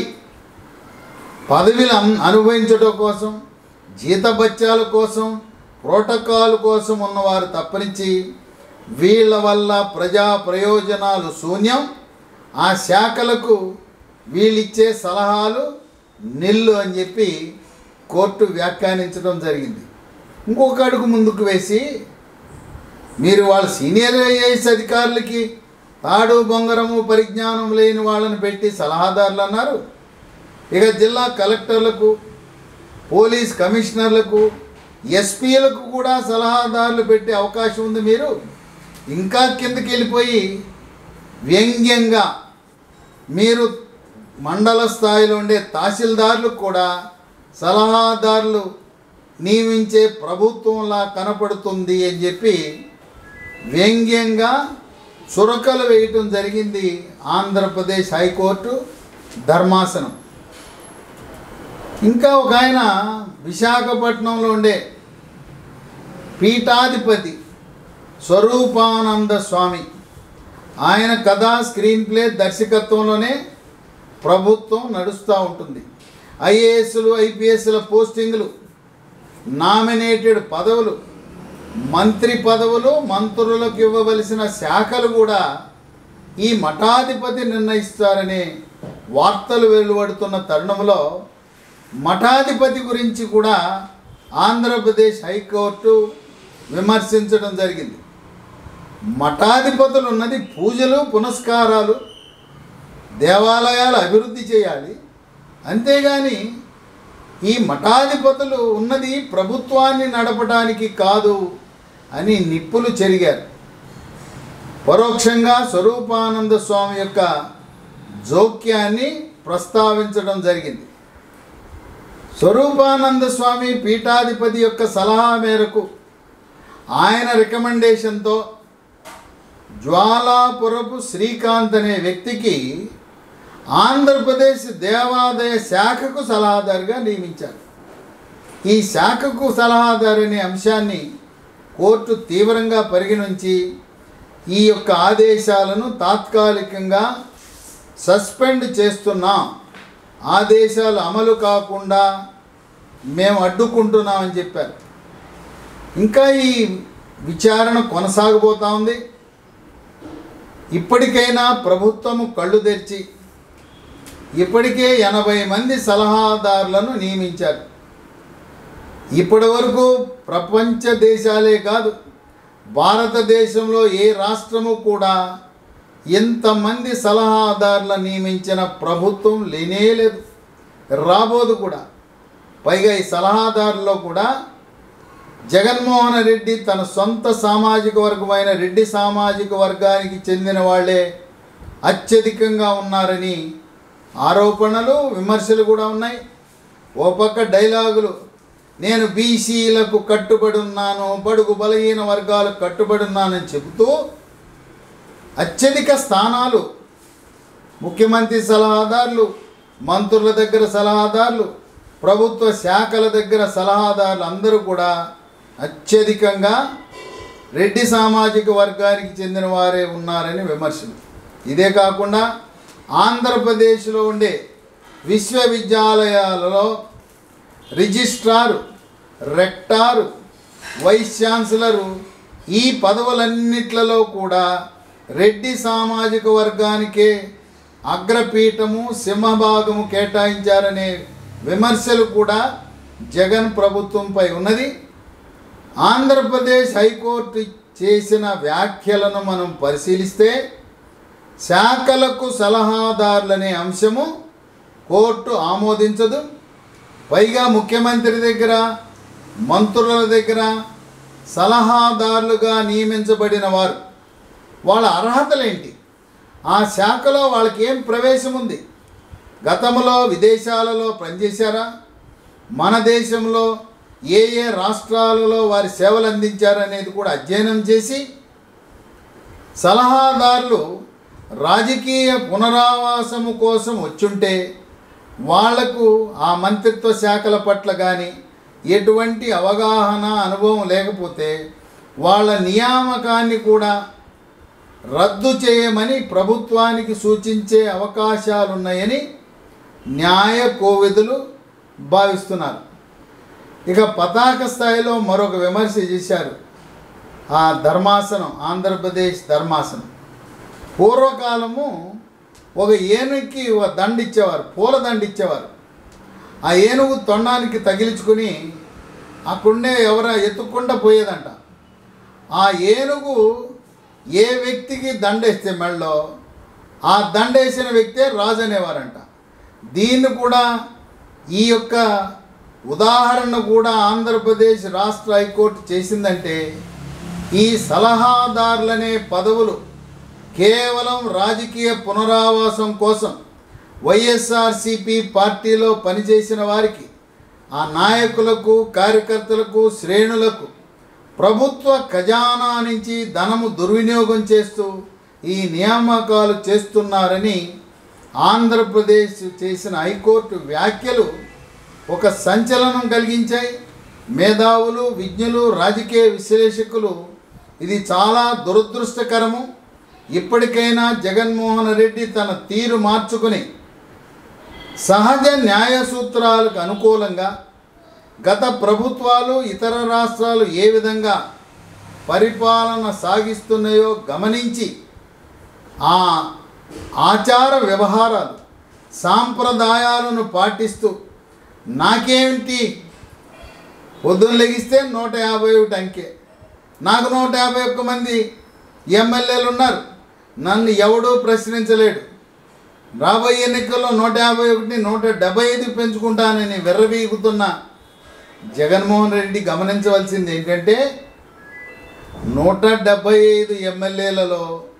పదవిలు అన్- అనుభవించడం కోసం జీతభత్యాల కోసం ప్రోటోకాల్ కోసం ఉన్నవారు తప్పనించి వీళ్ళ వల్ల ప్రజా ప్రయోజనాలు శూన్యం ఆ శాఖలకు వీళ్ళిచ్చే సలహాలు నిల్లు అని చెప్పి కోర్టు వ్యాఖ్యానించడం జరిగింది ఇంకొక అడుగు ముందుకు వేసి మీరు వాళ్ళ సీనియర్ ఐఏఎస్ అధికారులకి తాడు బొంగరము పరిజ్ఞానం లేని వాళ్ళని పెట్టి సలహాదారులు అన్నారు ఇక జిల్లా కలెక్టర్లకు పోలీస్ కమిషనర్లకు ఎస్పీలకు కూడా సలహాదారులు పెట్టే అవకాశం ఉంది మీరు ఇంకా కిందకి వెళ్ళిపోయి వ్యంగ్యంగా మీరు మండల స్థాయిలో ఉండే తహసీల్దార్లకు కూడా సలహాదారులు నియమించే ప్రభుత్వంలా కనపడుతుంది అని చెప్పి వ్యంగ్యంగా చురకలు వేయటం జరిగింది ఆంధ్రప్రదేశ్ హైకోర్టు ధర్మాసనం ఇంకా ఒక ఆయన విశాఖపట్నంలో ఉండే పీఠాధిపతి స్వరూపానంద స్వామి ఆయన కథ స్క్రీన్ ప్లే దర్శకత్వంలోనే ప్రభుత్వం నడుస్తూ ఉంటుంది ఐఏఎస్లు ఐపీఎస్ల పోస్టింగులు నామినేటెడ్ పదవులు మంత్రి పదవులు మంత్రులకు ఇవ్వవలసిన శాఖలు కూడా ఈ మఠాధిపతి నిర్ణయిస్తారనే వార్తలు వెలువడుతున్న తరుణంలో మఠాధిపతి గురించి కూడా ఆంధ్రప్రదేశ్ హైకోర్టు విమర్శించడం జరిగింది మఠాధిపతులు ఉన్నది పూజలు పునస్కారాలు దేవాలయాలు అభివృద్ధి చేయాలి అంతేగాని ఈ మఠాధిపతులు ఉన్నది ప్రభుత్వాన్ని నడపడానికి కాదు అని నిప్పులు చెరిగారు పరోక్షంగా స్వరూపానంద స్వామి యొక్క జోక్యాన్ని ప్రస్తావించడం జరిగింది స్వరూపానంద స్వామి పీఠాధిపతి యొక్క సలహా మేరకు ఆయన రికమెండేషన్తో జ్వాలాపురపు శ్రీకాంత్ అనే వ్యక్తికి ఆంధ్రప్రదేశ్ దేవాదాయ శాఖకు సలహాదారుగా నియమించారు ఈ శాఖకు సలహాదారు అనే అంశాన్ని కోర్టు తీవ్రంగా పరిగణించి ఈ యొక్క ఆదేశాలను తాత్కాలికంగా సస్పెండ్ చేస్తున్నాం ఆదేశాలు అమలు కాకుండా మేము అడ్డుకుంటున్నామని చెప్పారు ఇంకా ఈ విచారణ కొనసాగబోతా ఉంది ఇప్పటికైనా ప్రభుత్వము కళ్ళు తెరిచి ఇప్పటికే ఎనభై మంది సలహాదారులను నియమించారు ఇప్పటి వరకు ప్రపంచ దేశాలే కాదు భారతదేశంలో ఏ రాష్ట్రము కూడా ఇంతమంది సలహాదారులను నియమించిన ప్రభుత్వం లేనే లేదు రాబోదు కూడా పైగా ఈ సలహాదారుల్లో కూడా జగన్మోహన్ రెడ్డి తన సొంత సామాజిక వర్గమైన రెడ్డి సామాజిక వర్గానికి చెందిన వాళ్ళే అత్యధికంగా ఉన్నారని ఆరోపణలు విమర్శలు కూడా ఉన్నాయి ఓ పక్క డైలాగులు నేను బీసీలకు కట్టుబడి ఉన్నాను బడుగు బలహీన వర్గాలకు కట్టుబడి ఉన్నానని చెబుతూ అత్యధిక స్థానాలు ముఖ్యమంత్రి సలహాదారులు మంత్రుల దగ్గర సలహాదారులు ప్రభుత్వ శాఖల దగ్గర సలహాదారులు అందరూ కూడా అత్యధికంగా రెడ్డి సామాజిక వర్గానికి చెందిన వారే ఉన్నారని విమర్శలు ఇదే కాకుండా ఆంధ్రప్రదేశ్లో ఉండే విశ్వవిద్యాలయాలలో రిజిస్ట్రారు రెక్టారు వైస్ ఛాన్సలరు ఈ పదవులన్నిట్లలో కూడా రెడ్డి సామాజిక వర్గానికే అగ్రపీఠము సింహభాగము కేటాయించారనే విమర్శలు కూడా జగన్ ప్రభుత్వంపై ఉన్నది ఆంధ్రప్రదేశ్ హైకోర్టు చేసిన వ్యాఖ్యలను మనం పరిశీలిస్తే శాఖలకు సలహాదారులనే అంశము కోర్టు ఆమోదించదు పైగా ముఖ్యమంత్రి దగ్గర మంత్రుల దగ్గర సలహాదారులుగా నియమించబడిన వారు వాళ్ళ అర్హతలేంటి ఆ శాఖలో వాళ్ళకి ఏం ప్రవేశం ఉంది గతంలో విదేశాలలో పనిచేశారా మన దేశంలో ఏ ఏ రాష్ట్రాలలో వారి సేవలు అందించారనేది కూడా అధ్యయనం చేసి సలహాదారులు రాజకీయ పునరావాసము కోసం వచ్చుంటే వాళ్లకు ఆ మంత్రిత్వ శాఖల పట్ల కానీ ఎటువంటి అవగాహన అనుభవం లేకపోతే వాళ్ళ నియామకాన్ని కూడా రద్దు చేయమని ప్రభుత్వానికి సూచించే అవకాశాలున్నాయని న్యాయ కోవిదులు భావిస్తున్నారు ఇక పతాక స్థాయిలో మరొక విమర్శ చేశారు ఆ ధర్మాసనం ఆంధ్రప్రదేశ్ ధర్మాసనం పూర్వకాలము ఒక ఏనుగుకి ఒక దండ ఇచ్చేవారు పూల దండ ఇచ్చేవారు ఆ ఏనుగు తొండానికి తగిలించుకుని అక్కడే ఎవర ఎత్తుకుండా పోయేదంట ఆ ఏనుగు ఏ వ్యక్తికి దండేస్తే మెళ్ళో ఆ దండేసిన వ్యక్తే రాజు అనేవారంట దీన్ని కూడా ఈ యొక్క ఉదాహరణ కూడా ఆంధ్రప్రదేశ్ రాష్ట్ర హైకోర్టు చేసిందంటే ఈ సలహాదారులనే పదవులు కేవలం రాజకీయ పునరావాసం కోసం వైఎస్ఆర్సిపి పార్టీలో పనిచేసిన వారికి ఆ నాయకులకు కార్యకర్తలకు శ్రేణులకు ప్రభుత్వ ఖజానా నుంచి ధనము దుర్వినియోగం చేస్తూ ఈ నియామకాలు చేస్తున్నారని ఆంధ్రప్రదేశ్ చేసిన హైకోర్టు వ్యాఖ్యలు ఒక సంచలనం కలిగించాయి మేధావులు విజ్ఞులు రాజకీయ విశ్లేషకులు ఇది చాలా దురదృష్టకరము ఇప్పటికైనా జగన్మోహన్ రెడ్డి తన తీరు మార్చుకుని సహజ న్యాయ సూత్రాలకు అనుకూలంగా గత ప్రభుత్వాలు ఇతర రాష్ట్రాలు ఏ విధంగా పరిపాలన సాగిస్తున్నాయో గమనించి ఆ ఆచార వ్యవహారాలు సాంప్రదాయాలను పాటిస్తూ నాకేమిటి పొద్దున్న లెగిస్తే నూట యాభై ఒకటి అంకె నాకు నూట యాభై ఒక్క మంది ఎమ్మెల్యేలు ఉన్నారు నన్ను ఎవడూ ప్రశ్నించలేడు రాబోయే ఎన్నికల్లో నూట యాభై ఒకటి నూట డెబ్బై ఐదు పెంచుకుంటానని వెర్రవీగుతున్న జగన్మోహన్ రెడ్డి గమనించవలసింది ఏంటంటే నూట డెబ్బై ఐదు ఎమ్మెల్యేలలో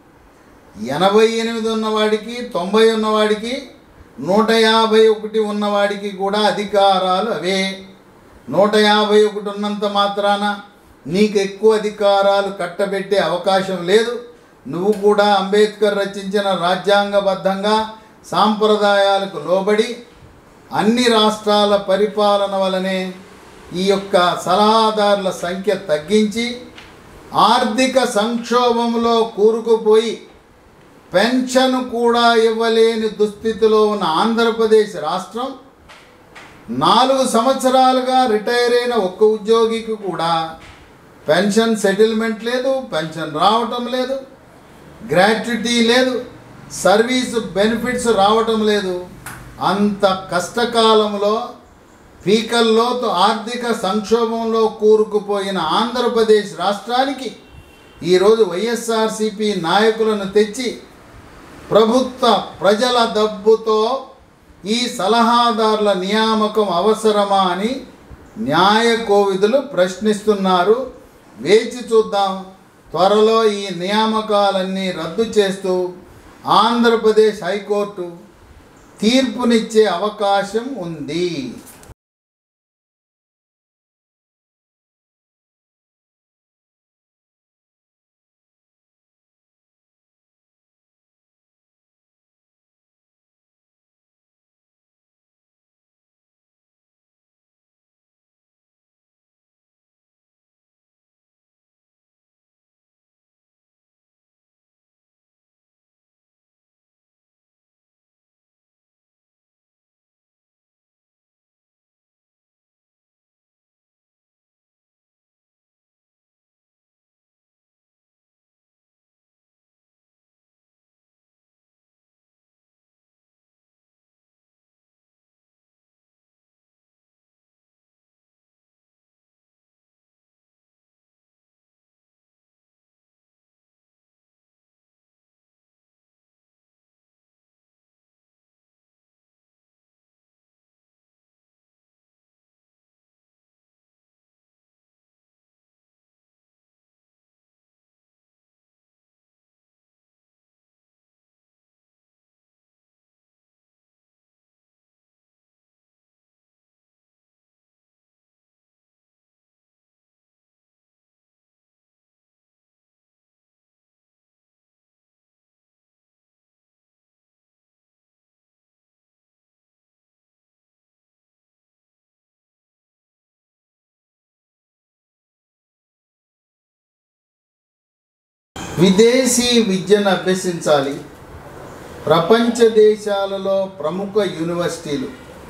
ఎనభై ఎనిమిది ఉన్నవాడికి తొంభై ఉన్నవాడికి నూట యాభై ఒకటి ఉన్నవాడికి కూడా అధికారాలు అవే నూట యాభై ఒకటి ఉన్నంత మాత్రాన నీకు ఎక్కువ అధికారాలు కట్టబెట్టే అవకాశం లేదు నువ్వు కూడా అంబేద్కర్ రచించిన రాజ్యాంగబద్ధంగా సాంప్రదాయాలకు లోబడి అన్ని రాష్ట్రాల పరిపాలన వలనే ఈ యొక్క సలహాదారుల సంఖ్య తగ్గించి ఆర్థిక సంక్షోభంలో కూరుకుపోయి పెన్షన్ కూడా ఇవ్వలేని దుస్థితిలో ఉన్న ఆంధ్రప్రదేశ్ రాష్ట్రం నాలుగు సంవత్సరాలుగా రిటైర్ అయిన ఒక్క ఉద్యోగికి కూడా పెన్షన్ సెటిల్మెంట్ లేదు పెన్షన్ రావటం లేదు గ్రాట్యుటీ లేదు సర్వీస్ బెనిఫిట్స్ రావటం లేదు అంత కష్టకాలంలో పీకల్లోతు ఆర్థిక సంక్షోభంలో కూరుకుపోయిన ఆంధ్రప్రదేశ్ రాష్ట్రానికి ఈరోజు వైఎస్ఆర్సిపి నాయకులను తెచ్చి ప్రభుత్వ ప్రజల డబ్బుతో ఈ సలహాదారుల నియామకం అవసరమా అని న్యాయ కోవిదులు ప్రశ్నిస్తున్నారు వేచి చూద్దాం త్వరలో ఈ నియామకాలన్నీ రద్దు చేస్తూ ఆంధ్రప్రదేశ్ హైకోర్టు తీర్పునిచ్చే అవకాశం ఉంది విదేశీ విద్యను అభ్యసించాలి ప్రపంచ దేశాలలో ప్రముఖ యూనివర్సిటీలు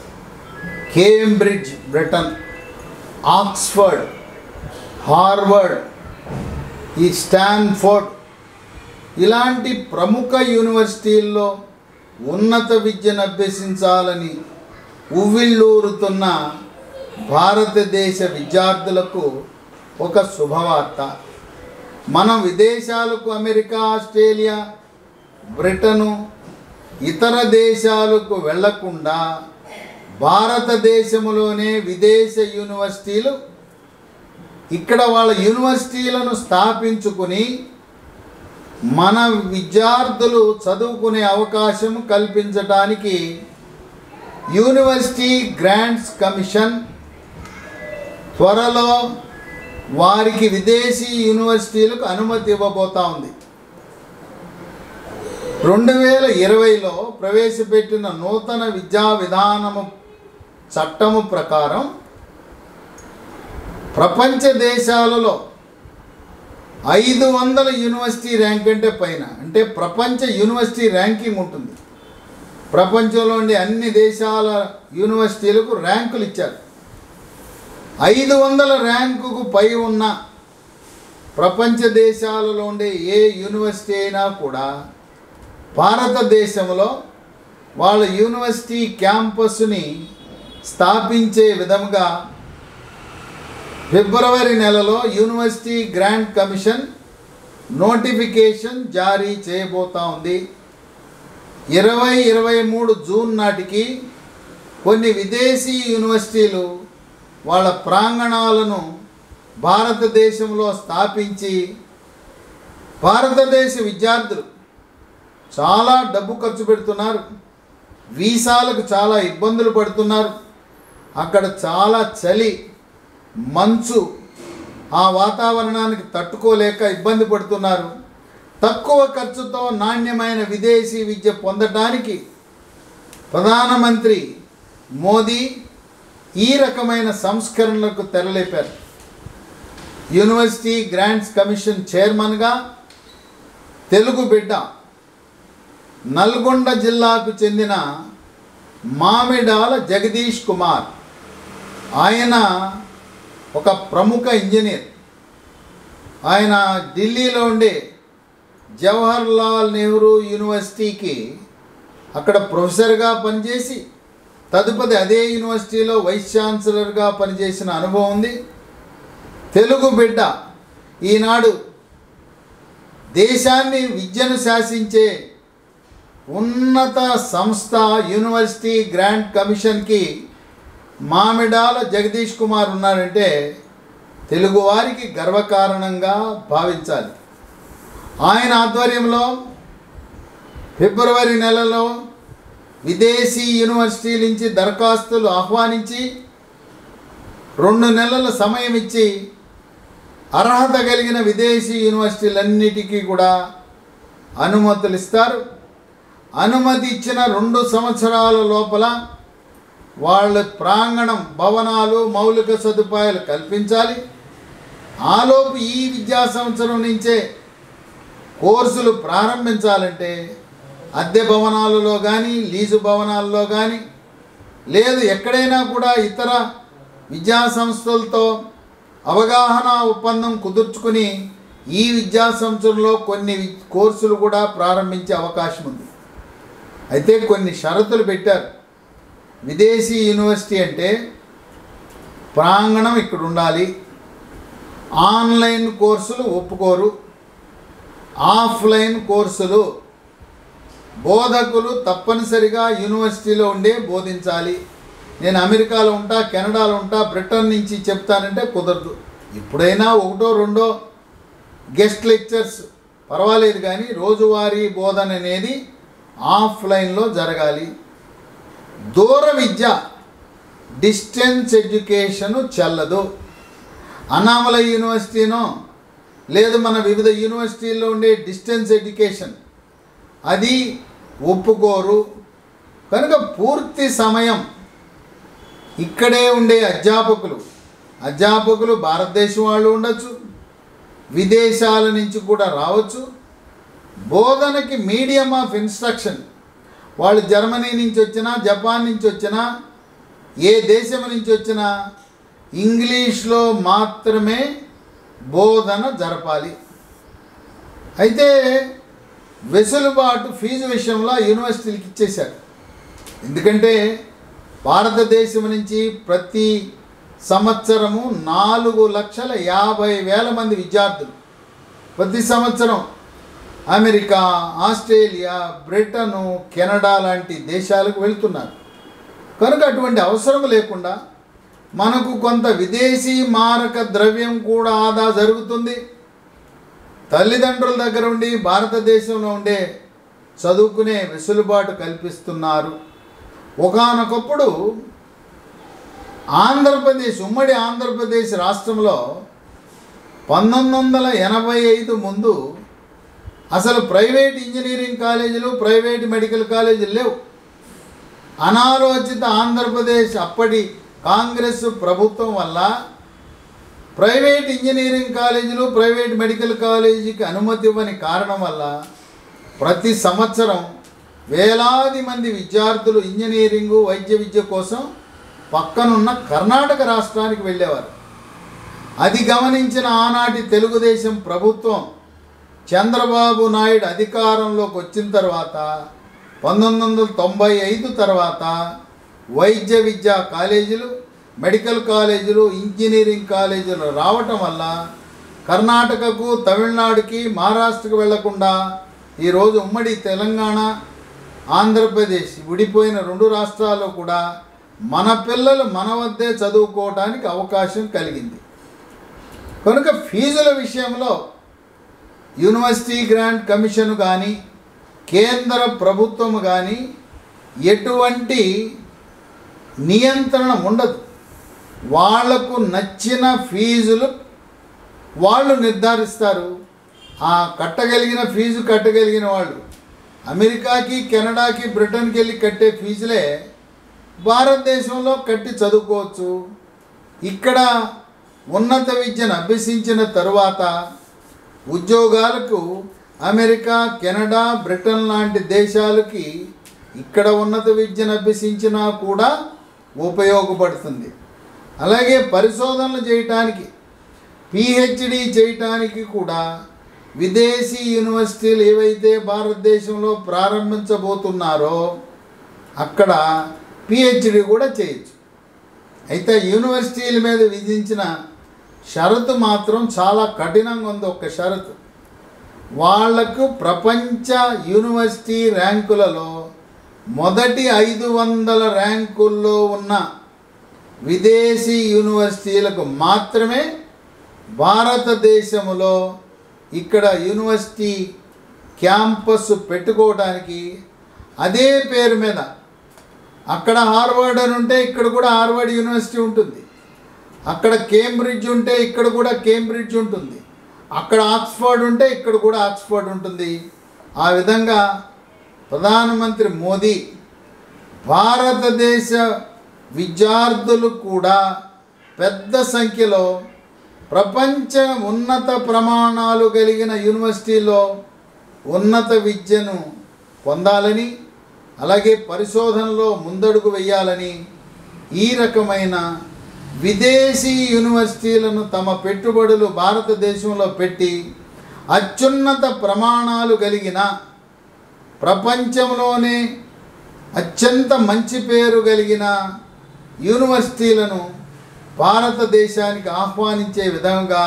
కేంబ్రిడ్జ్ బ్రిటన్ ఆక్స్ఫర్డ్ హార్వర్డ్ ఈ స్టాన్ఫోర్డ్ ఇలాంటి ప్రముఖ యూనివర్సిటీల్లో ఉన్నత విద్యను అభ్యసించాలని ఉవ్విళ్ళూరుతున్న భారతదేశ విద్యార్థులకు ఒక శుభవార్త మనం విదేశాలకు అమెరికా ఆస్ట్రేలియా బ్రిటను ఇతర దేశాలకు వెళ్లకుండా భారతదేశంలోనే విదేశ యూనివర్సిటీలు ఇక్కడ వాళ్ళ యూనివర్సిటీలను స్థాపించుకుని మన విద్యార్థులు చదువుకునే అవకాశం కల్పించడానికి యూనివర్సిటీ గ్రాంట్స్ కమిషన్ త్వరలో వారికి విదేశీ యూనివర్సిటీలకు అనుమతి ఇవ్వబోతా ఉంది రెండు వేల ఇరవైలో ప్రవేశపెట్టిన నూతన విద్యా విధానము చట్టము ప్రకారం ప్రపంచ దేశాలలో ఐదు వందల యూనివర్సిటీ ర్యాంక్ అంటే పైన అంటే ప్రపంచ యూనివర్సిటీ ర్యాంకింగ్ ఉంటుంది ప్రపంచంలో ఉండే అన్ని దేశాల యూనివర్సిటీలకు ర్యాంకులు ఇచ్చారు ఐదు వందల ర్యాంకుకు పై ఉన్న ప్రపంచ దేశాలలో ఉండే ఏ యూనివర్సిటీ అయినా కూడా భారతదేశంలో వాళ్ళ యూనివర్సిటీ క్యాంపస్ని స్థాపించే విధంగా ఫిబ్రవరి నెలలో యూనివర్సిటీ గ్రాంట్ కమిషన్ నోటిఫికేషన్ జారీ చేయబోతా ఉంది ఇరవై ఇరవై మూడు జూన్ నాటికి కొన్ని విదేశీ యూనివర్సిటీలు వాళ్ళ ప్రాంగణాలను భారతదేశంలో స్థాపించి భారతదేశ విద్యార్థులు చాలా డబ్బు ఖర్చు పెడుతున్నారు వీసాలకు చాలా ఇబ్బందులు పడుతున్నారు అక్కడ చాలా చలి మంచు ఆ వాతావరణానికి తట్టుకోలేక ఇబ్బంది పడుతున్నారు తక్కువ ఖర్చుతో నాణ్యమైన విదేశీ విద్య పొందడానికి ప్రధానమంత్రి మోదీ ఈ రకమైన సంస్కరణలకు తెరలేపారు యూనివర్సిటీ గ్రాంట్స్ కమిషన్ చైర్మన్గా తెలుగు బిడ్డ నల్గొండ జిల్లాకు చెందిన మామిడాల జగదీష్ కుమార్ ఆయన ఒక ప్రముఖ ఇంజనీర్ ఆయన ఢిల్లీలో ఉండే జవహర్ లాల్ నెహ్రూ యూనివర్సిటీకి అక్కడ ప్రొఫెసర్గా పనిచేసి తదుపరి అదే యూనివర్సిటీలో వైస్ ఛాన్సలర్గా పనిచేసిన అనుభవం ఉంది తెలుగు బిడ్డ ఈనాడు దేశాన్ని విద్యను శాసించే ఉన్నత సంస్థ యూనివర్సిటీ గ్రాంట్ కమిషన్కి మామిడాల జగదీష్ కుమార్ ఉన్నారంటే తెలుగువారికి గర్వకారణంగా భావించాలి ఆయన ఆధ్వర్యంలో ఫిబ్రవరి నెలలో విదేశీ యూనివర్సిటీల నుంచి దరఖాస్తులు ఆహ్వానించి రెండు నెలల సమయం ఇచ్చి అర్హత కలిగిన విదేశీ యూనివర్సిటీలన్నిటికీ కూడా అనుమతులు ఇస్తారు అనుమతి ఇచ్చిన రెండు సంవత్సరాల లోపల వాళ్ళ ప్రాంగణం భవనాలు మౌలిక సదుపాయాలు కల్పించాలి ఆలోపు ఈ విద్యా సంవత్సరం నుంచే కోర్సులు ప్రారంభించాలంటే అద్దె భవనాలలో కానీ లీజు భవనాల్లో కానీ లేదు ఎక్కడైనా కూడా ఇతర విద్యా సంస్థలతో అవగాహన ఒప్పందం కుదుర్చుకుని ఈ విద్యా సంవత్సరంలో కొన్ని వి- కోర్సులు కూడా ప్రారంభించే అవకాశం ఉంది అయితే కొన్ని షరతులు పెట్టారు విదేశీ యూనివర్సిటీ అంటే ప్రాంగణం ఇక్కడ ఉండాలి ఆన్లైన్ కోర్సులు ఒప్పుకోరు ఆఫ్లైన్ కోర్సులు బోధకులు తప్పనిసరిగా యూనివర్సిటీలో ఉండే బోధించాలి నేను అమెరికాలో ఉంటా కెనడాలో ఉంటా బ్రిటన్ నుంచి చెప్తానంటే కుదరదు ఇప్పుడైనా ఒకటో రెండో గెస్ట్ లెక్చర్స్ పర్వాలేదు కానీ రోజువారీ బోధన అనేది ఆఫ్లైన్లో జరగాలి దూర విద్య డిస్టెన్స్ ఎడ్యుకేషను చెల్లదు అన్నామలై యూనివర్సిటీనో లేదు మన వివిధ యూనివర్సిటీల్లో ఉండే డిస్టెన్స్ ఎడ్యుకేషన్ అది ఒప్పుకోరు కనుక పూర్తి సమయం ఇక్కడే ఉండే అధ్యాపకులు అధ్యాపకులు భారతదేశం వాళ్ళు ఉండొచ్చు విదేశాల నుంచి కూడా రావచ్చు బోధనకి మీడియం ఆఫ్ ఇన్స్ట్రక్షన్ వాళ్ళు జర్మనీ నుంచి వచ్చినా జపాన్ నుంచి వచ్చినా ఏ దేశం నుంచి వచ్చినా ఇంగ్లీష్లో మాత్రమే బోధన జరపాలి అయితే వెసులుబాటు ఫీజు విషయంలో యూనివర్సిటీలకు ఇచ్చేశారు ఎందుకంటే భారతదేశం నుంచి ప్రతి సంవత్సరము నాలుగు లక్షల యాభై వేల మంది విద్యార్థులు ప్రతి సంవత్సరం అమెరికా ఆస్ట్రేలియా బ్రిటను కెనడా లాంటి దేశాలకు వెళ్తున్నారు కనుక అటువంటి అవసరం లేకుండా మనకు కొంత విదేశీ మారక ద్రవ్యం కూడా ఆదా జరుగుతుంది తల్లిదండ్రుల దగ్గర ఉండి భారతదేశంలో ఉండే చదువుకునే వెసులుబాటు కల్పిస్తున్నారు ఒకానొకప్పుడు ఆంధ్రప్రదేశ్ ఉమ్మడి ఆంధ్రప్రదేశ్ రాష్ట్రంలో పంతొమ్మిది వందల ఎనభై ఐదు ముందు అసలు ప్రైవేట్ ఇంజనీరింగ్ కాలేజీలు ప్రైవేట్ మెడికల్ కాలేజీలు లేవు అనాలోచిత ఆంధ్రప్రదేశ్ అప్పటి కాంగ్రెస్ ప్రభుత్వం వల్ల ప్రైవేట్ ఇంజనీరింగ్ కాలేజీలు ప్రైవేట్ మెడికల్ కాలేజీకి అనుమతి ఇవ్వని కారణం వల్ల ప్రతి సంవత్సరం వేలాది మంది విద్యార్థులు ఇంజనీరింగు వైద్య విద్య కోసం పక్కనున్న కర్ణాటక రాష్ట్రానికి వెళ్ళేవారు అది గమనించిన ఆనాటి తెలుగుదేశం ప్రభుత్వం చంద్రబాబు నాయుడు అధికారంలోకి వచ్చిన తర్వాత పంతొమ్మిది వందల తొంభై ఐదు తర్వాత వైద్య విద్యా కాలేజీలు మెడికల్ కాలేజీలు ఇంజనీరింగ్ కాలేజీలు రావటం వల్ల కర్ణాటకకు తమిళనాడుకి మహారాష్ట్రకు వెళ్లకుండా ఈరోజు ఉమ్మడి తెలంగాణ ఆంధ్రప్రదేశ్ విడిపోయిన రెండు రాష్ట్రాల్లో కూడా మన పిల్లలు మన వద్దే చదువుకోవడానికి అవకాశం కలిగింది కనుక ఫీజుల విషయంలో యూనివర్సిటీ గ్రాంట్ కమిషన్ కానీ కేంద్ర ప్రభుత్వం కానీ ఎటువంటి నియంత్రణ ఉండదు వాళ్లకు నచ్చిన ఫీజులు వాళ్ళు నిర్ధారిస్తారు ఆ కట్టగలిగిన ఫీజు కట్టగలిగిన వాళ్ళు అమెరికాకి కెనడాకి బ్రిటన్కి వెళ్ళి కట్టే ఫీజులే భారతదేశంలో కట్టి చదువుకోవచ్చు ఇక్కడ ఉన్నత విద్యను అభ్యసించిన తరువాత ఉద్యోగాలకు అమెరికా కెనడా బ్రిటన్ లాంటి దేశాలకి ఇక్కడ ఉన్నత విద్యను అభ్యసించినా కూడా ఉపయోగపడుతుంది అలాగే పరిశోధనలు చేయటానికి పిహెచ్డి చేయటానికి కూడా విదేశీ యూనివర్సిటీలు ఏవైతే భారతదేశంలో ప్రారంభించబోతున్నారో అక్కడ పిహెచ్డి కూడా చేయొచ్చు అయితే యూనివర్సిటీల మీద విధించిన షరతు మాత్రం చాలా కఠినంగా ఉంది ఒక షరతు వాళ్లకు ప్రపంచ యూనివర్సిటీ ర్యాంకులలో మొదటి ఐదు వందల ర్యాంకుల్లో ఉన్న విదేశీ యూనివర్సిటీలకు మాత్రమే భారతదేశంలో ఇక్కడ యూనివర్సిటీ క్యాంపస్ పెట్టుకోవడానికి అదే పేరు మీద అక్కడ హార్వర్డ్ అని ఉంటే ఇక్కడ కూడా హార్వర్డ్ యూనివర్సిటీ ఉంటుంది అక్కడ కేంబ్రిడ్జ్ ఉంటే ఇక్కడ కూడా కేంబ్రిడ్జ్ ఉంటుంది అక్కడ ఆక్స్ఫర్డ్ ఉంటే ఇక్కడ కూడా ఆక్స్ఫర్డ్ ఉంటుంది ఆ విధంగా ప్రధానమంత్రి మోదీ భారతదేశ విద్యార్థులు కూడా పెద్ద సంఖ్యలో ప్రపంచ ఉన్నత ప్రమాణాలు కలిగిన యూనివర్సిటీలో ఉన్నత విద్యను పొందాలని అలాగే పరిశోధనలో ముందడుగు వేయాలని ఈ రకమైన విదేశీ యూనివర్సిటీలను తమ పెట్టుబడులు భారతదేశంలో పెట్టి అత్యున్నత ప్రమాణాలు కలిగిన ప్రపంచంలోనే అత్యంత మంచి పేరు కలిగిన యూనివర్సిటీలను భారతదేశానికి ఆహ్వానించే విధంగా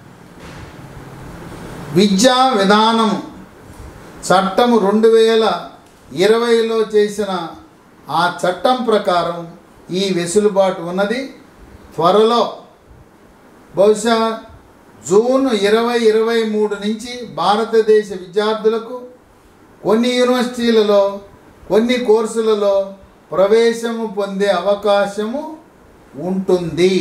విద్యా విధానము చట్టము రెండు వేల ఇరవైలో చేసిన ఆ చట్టం ప్రకారం ఈ వెసులుబాటు ఉన్నది త్వరలో బహుశా జూన్ ఇరవై ఇరవై మూడు నుంచి భారతదేశ విద్యార్థులకు కొన్ని యూనివర్సిటీలలో కొన్ని కోర్సులలో ప్రవేశము పొందే అవకాశము ఉంటుంది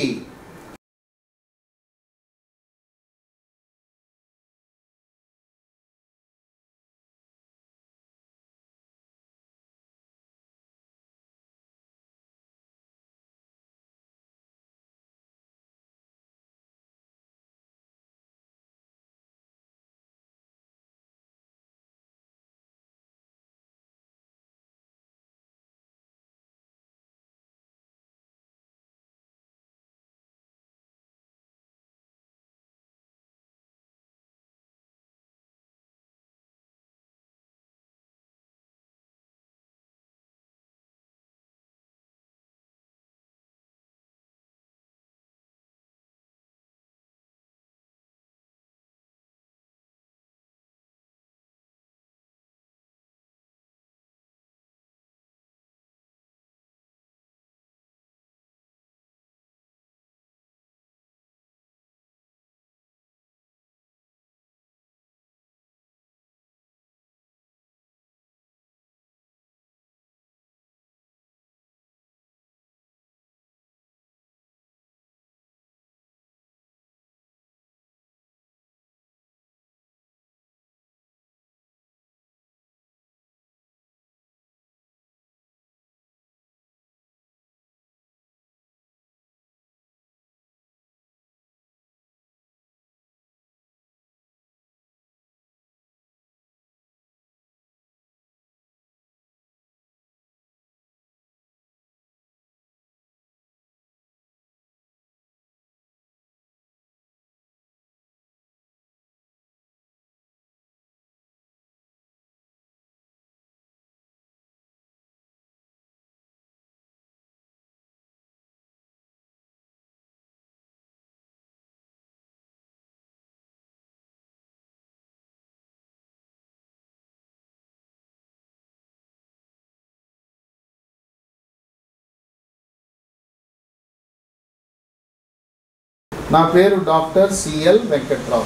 నా పేరు డాక్టర్ సిఎల్ వెంకట్రావు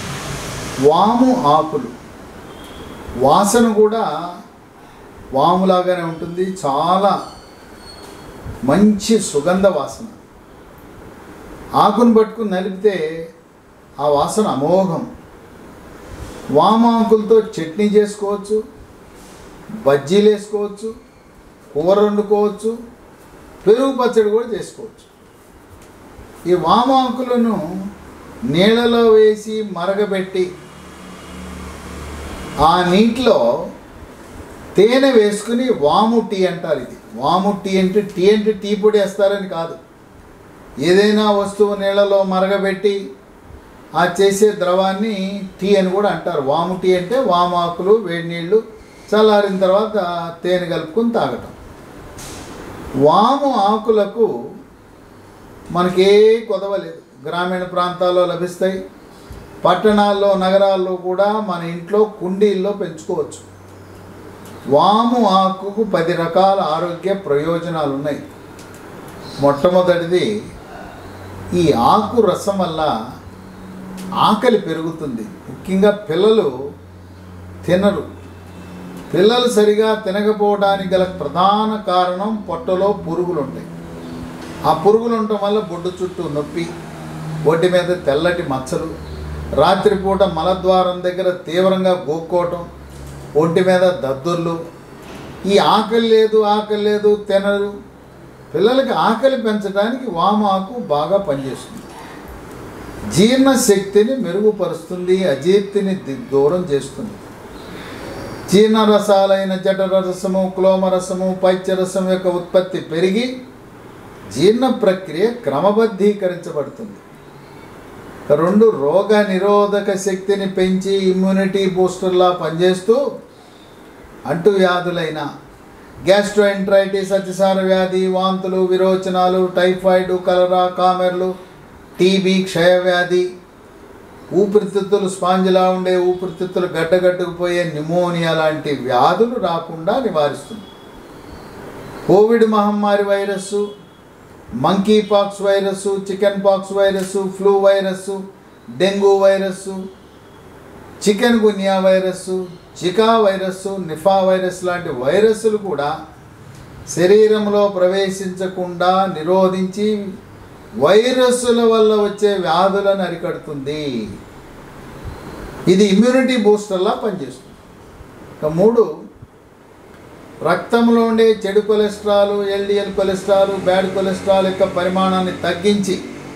వాము ఆకులు వాసన కూడా వాములాగానే ఉంటుంది చాలా మంచి సుగంధ వాసన ఆకును పట్టుకుని నలిపితే ఆ వాసన అమోఘం వామాకులతో చట్నీ చేసుకోవచ్చు బజ్జీలు వేసుకోవచ్చు కూర వండుకోవచ్చు పెరుగు పచ్చడి కూడా చేసుకోవచ్చు ఈ వామాకులను నీళ్ళలో వేసి మరగబెట్టి ఆ నీటిలో తేనె వేసుకుని వాము టీ అంటారు ఇది వాము టీ అంటే టీ అంటే టీ పొడి వేస్తారని కాదు ఏదైనా వస్తువు నీళ్ళలో మరగబెట్టి ఆ చేసే ద్రవాన్ని టీ అని కూడా అంటారు వాము టీ అంటే వాము ఆకులు వేడి నీళ్ళు చల్లారిన తర్వాత తేనె కలుపుకొని తాగటం వాము ఆకులకు మనకే కొదవలేదు గ్రామీణ ప్రాంతాల్లో లభిస్తాయి పట్టణాల్లో నగరాల్లో కూడా మన ఇంట్లో కుండీల్లో పెంచుకోవచ్చు వాము ఆకుకు పది రకాల ఆరోగ్య ప్రయోజనాలు ఉన్నాయి మొట్టమొదటిది ఈ ఆకు రసం వల్ల ఆకలి పెరుగుతుంది ముఖ్యంగా పిల్లలు తినరు పిల్లలు సరిగా తినకపోవడానికి గల ప్రధాన కారణం పొట్టలో పురుగులు ఉంటాయి ఆ పురుగులు ఉండటం వల్ల బొడ్డు చుట్టూ నొప్పి ఒడ్డి మీద తెల్లటి మచ్చలు రాత్రిపూట మలద్వారం దగ్గర తీవ్రంగా గోక్కోవటం ఒంటి మీద దద్దుర్లు ఈ ఆకలి లేదు ఆకలి లేదు తినరు పిల్లలకి ఆకలి పెంచడానికి వామాకు బాగా పనిచేస్తుంది జీర్ణశక్తిని మెరుగుపరుస్తుంది అజీర్తిని ది- దూరం చేస్తుంది జీర్ణరసాలైన జఠరరసము క్లోమరసము పైత్యరసం యొక్క ఉత్పత్తి పెరిగి జీర్ణ ప్రక్రియ క్రమబద్ధీకరించబడుతుంది రెండు రోగ నిరోధక శక్తిని పెంచి ఇమ్యూనిటీ బూస్టర్లా పనిచేస్తూ అంటువ్యాధులైన గ్యాస్ట్రోఎంట్రైటిస్ అతిసార వ్యాధి వాంతులు విరోచనాలు టైఫాయిడ్ కలరా కామెర్లు టీబీ క్షయవ్యాధి ఊపిరితిత్తులు స్పాంజిలా ఉండే ఊపిరితిత్తులు గడ్డగడ్డుకుపోయే న్యూమోనియా లాంటి వ్యాధులు రాకుండా నివారిస్తుంది కోవిడ్ మహమ్మారి virus monkey pox virus chicken pox virus flu virus dengue virus chikungunya virus Zika virus Nipah virus లాంటి వైరస్లు కూడా శరీరంలో ప్రవేశించకుండా నిరోధించి వైరస్సుల వల్ల వచ్చే వ్యాధులను అరికడుతుంది ఇది ఇమ్యూనిటీ బూస్టర్లా పనిచేస్తుంది ఇక మూడు రక్తంలో ఉండే చెడు cholesterol LDL cholesterol bad cholesterol యొక్క పరిమాణాన్ని తగ్గించి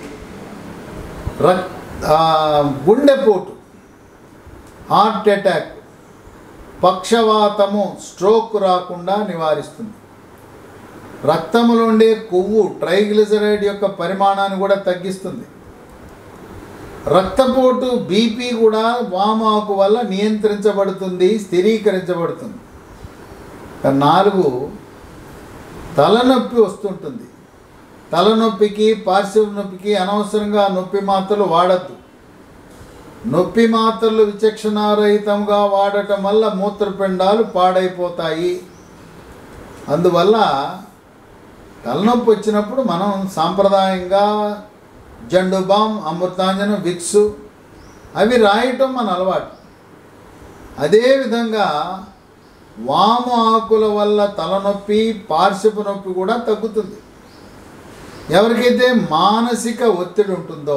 రక్ ఆ, గుండెపోటు హార్ట్ అటాక్ పక్షవాతము స్ట్రోక్ రాకుండా నివారిస్తుంది రక్తంలో ఉండే కొవ్వు ట్రైగ్లిజరైడ్ యొక్క పరిమాణాన్ని కూడా తగ్గిస్తుంది రక్తపోటు బీపీ కూడా వామాకు వల్ల నియంత్రించబడుతుంది స్థిరీకరించబడుతుంది ఇక నాలుగు తలనొప్పి వస్తుంటుంది తలనొప్పికి పార్శ్వ నొప్పికి అనవసరంగా నొప్పి మాత్రలు వాడద్దు నొప్పి మాత్రలు విచక్షణారహితంగా వాడటం వల్ల మూత్రపిండాలు పాడైపోతాయి అందువల్ల తలనొప్పి వచ్చినప్పుడు మనం సాంప్రదాయంగా జండు బామ్ అమృతాంజనం విక్స్ అవి రాయటం మన అలవాటు అదేవిధంగా వాము ఆకుల వల్ల తలనొప్పి పార్శ్వపు నొప్పి కూడా తగ్గుతుంది ఎవరికైతే మానసిక ఒత్తిడి ఉంటుందో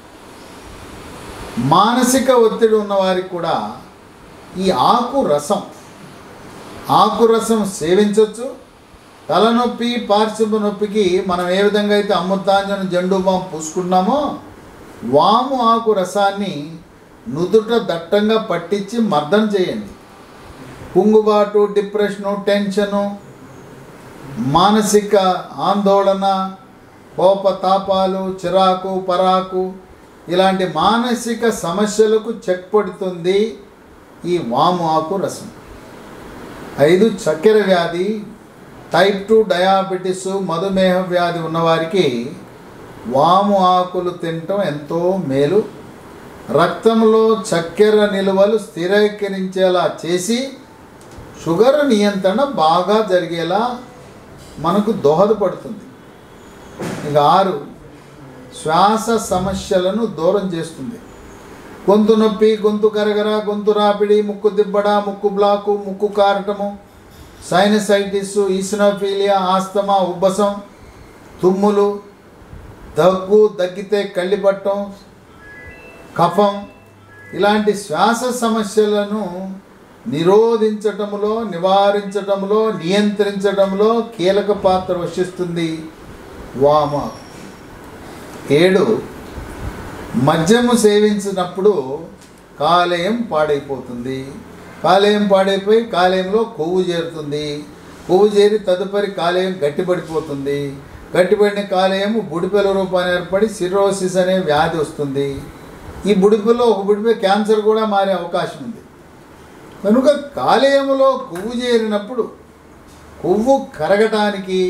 మానసిక ఒత్తిడి ఉన్న వారికి కూడా ఈ ఆకు రసం ఆకు రసం సేవించవచ్చు తలనొప్పి పార్శ్వపు నొప్పికి మనం ఏ విధంగా అయితే అమృతాంజనం జండు బాం పూసుకున్నామో వాము ఆకు రసాన్ని నుదుట దట్టంగా పట్టించి మర్దన చేయండి కుంగుబాటు డిప్రెషను టెన్షను మానసిక ఆందోళన కోపతాపాలు చిరాకు పరాకు ఇలాంటి మానసిక సమస్యలకు చెక్ పడుతుంది ఈ వాము ఆకు రసం ఐదు చక్కెర వ్యాధి టైప్ టూ డయాబెటిస్ మధుమేహ వ్యాధి ఉన్నవారికి వాము ఆకులు తినటం ఎంతో మేలు రక్తంలో చక్కెర నిలువలు స్థిరీకరించేలా చేసి షుగర్ నియంత్రణ బాగా జరిగేలా మనకు దోహదపడుతుంది ఇక ఆరు శ్వాస సమస్యలను దూరం చేస్తుంది గొంతు నొప్పి గొంతు కరగర గొంతు రాపిడి ముక్కు దిబ్బడ ముక్కు బ్లాకు ముక్కు కారటము సైనసైటిస్ ఈసినోఫీలియా ఆస్తమా ఉబ్బసం తుమ్ములు దగ్గు దగ్గితే కళ్ళిపట్టం కఫం ఇలాంటి శ్వాస సమస్యలను నిరోధించటంలో నివారించటంలో నియంత్రించటంలో కీలక పాత్ర వహిస్తుంది వామ ఏడు మద్యము సేవించినప్పుడు కాలేయం పాడైపోతుంది కాలేయం పాడైపోయి కాలేయంలో కొవ్వు చేరుతుంది కొవ్వు చేరి తదుపరి కాలేయం గట్టిపడిపోతుంది గట్టిపడిన కాలేయం బుడిపెల రూపాన్ని ఏర్పడి సిరోసిస్ అనే వ్యాధి వస్తుంది ఈ బుడిపిలో ఒక బుడిపి క్యాన్సర్ కూడా మారే అవకాశం ఉంది కనుక కాలేయములో కొవ్వు చేరినప్పుడు కొవ్వు కరగటానికి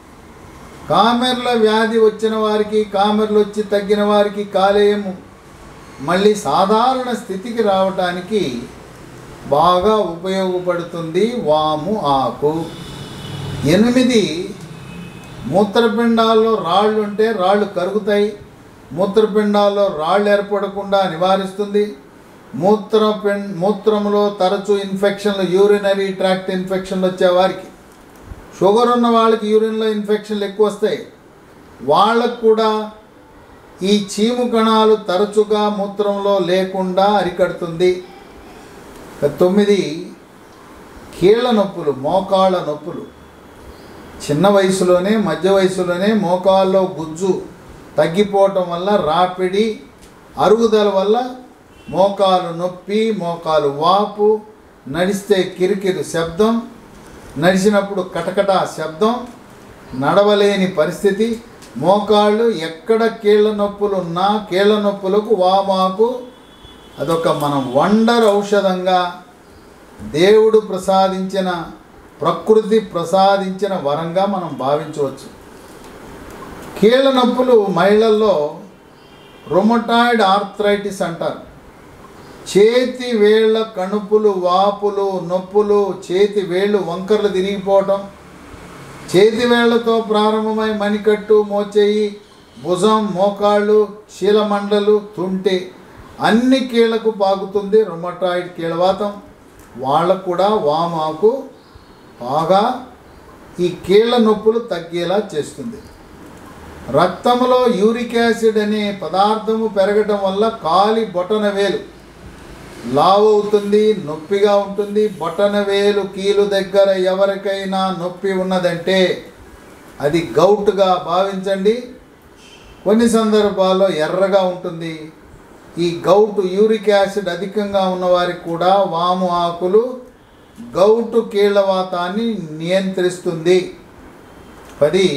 కామెర్ల వ్యాధి వచ్చిన వారికి కామెర్లు వచ్చి తగ్గిన వారికి కాలేయము మళ్ళీ సాధారణ స్థితికి రావటానికి బాగా ఉపయోగపడుతుంది వాము ఆకు ఎనిమిది మూత్రపిండాల్లో రాళ్ళు ఉంటే రాళ్ళు కరుగుతాయి మూత్రపిండాల్లో రాళ్ళు ఏర్పడకుండా నివారిస్తుంది మూత్రపిం మూత్రంలో తరచు ఇన్ఫెక్షన్లు యూరినరీ ట్రాక్ట్ ఇన్ఫెక్షన్లు వచ్చే వారికి షుగర్ ఉన్న వాళ్ళకి యూరిన్లో ఇన్ఫెక్షన్లు ఎక్కువ వస్తాయి వాళ్ళకు కూడా ఈ చీము కణాలు తరచుగా మూత్రంలో లేకుండా అరికడుతుంది ఇక తొమ్మిది కీళ్ళ నొప్పులు మోకాళ్ళ నొప్పులు చిన్న వయసులోనే మధ్య వయసులోనే మోకాల్లో గుజ్జు తగ్గిపోవటం వల్ల రాపిడి అరుగుదల వల్ల మోకాలు నొప్పి మోకాలు వాపు నడిస్తే కిరికిరి శబ్దం నడిచినప్పుడు కటకట శబ్దం నడవలేని పరిస్థితి మోకాళ్ళు ఎక్కడ కీళ్ళ నొప్పులు ఉన్నా కీళ్ళ నొప్పులకు వామాకు అదొక మనం వండర్ ఔషధంగా దేవుడు ప్రసాదించిన ప్రకృతి ప్రసాదించిన వరంగా మనం భావించవచ్చు కీళ్ళ నొప్పులు మహిళల్లో రొమటాయిడ్ ఆర్థరైటిస్ అంటారు చేతి వేళ్ళ కణుపులు వాపులు నొప్పులు చేతి వేళ్ళు వంకర్లు తిరిగిపోవటం చేతి వేళ్లతో ప్రారంభమై మణికట్టు మోచేయి భుజం మోకాళ్ళు శీలమండలు తుంటి అన్ని కీళ్లకు పాకుతుంది రొమటాయిడ్ కీళ్ళవాతం వాళ్ళకు కూడా వామాకు బాగా ఈ కీళ్ళ నొప్పులు తగ్గేలా చేస్తుంది రక్తంలో యూరిక్ యాసిడ్ అనే పదార్థము పెరగటం వల్ల కాలి బొటన వేలు లావు అవుతుంది నొప్పిగా ఉంటుంది బొటన వేలు కీలు దగ్గర ఎవరికైనా నొప్పి ఉన్నదంటే అది గౌట్గా భావించండి కొన్ని సందర్భాల్లో ఎర్రగా ఉంటుంది ఈ గౌటు యూరిక్ యాసిడ్ అధికంగా ఉన్నవారికి కూడా వాము ఆకులు గౌటు కీళ్ళవాతాన్ని నియంత్రిస్తుంది పది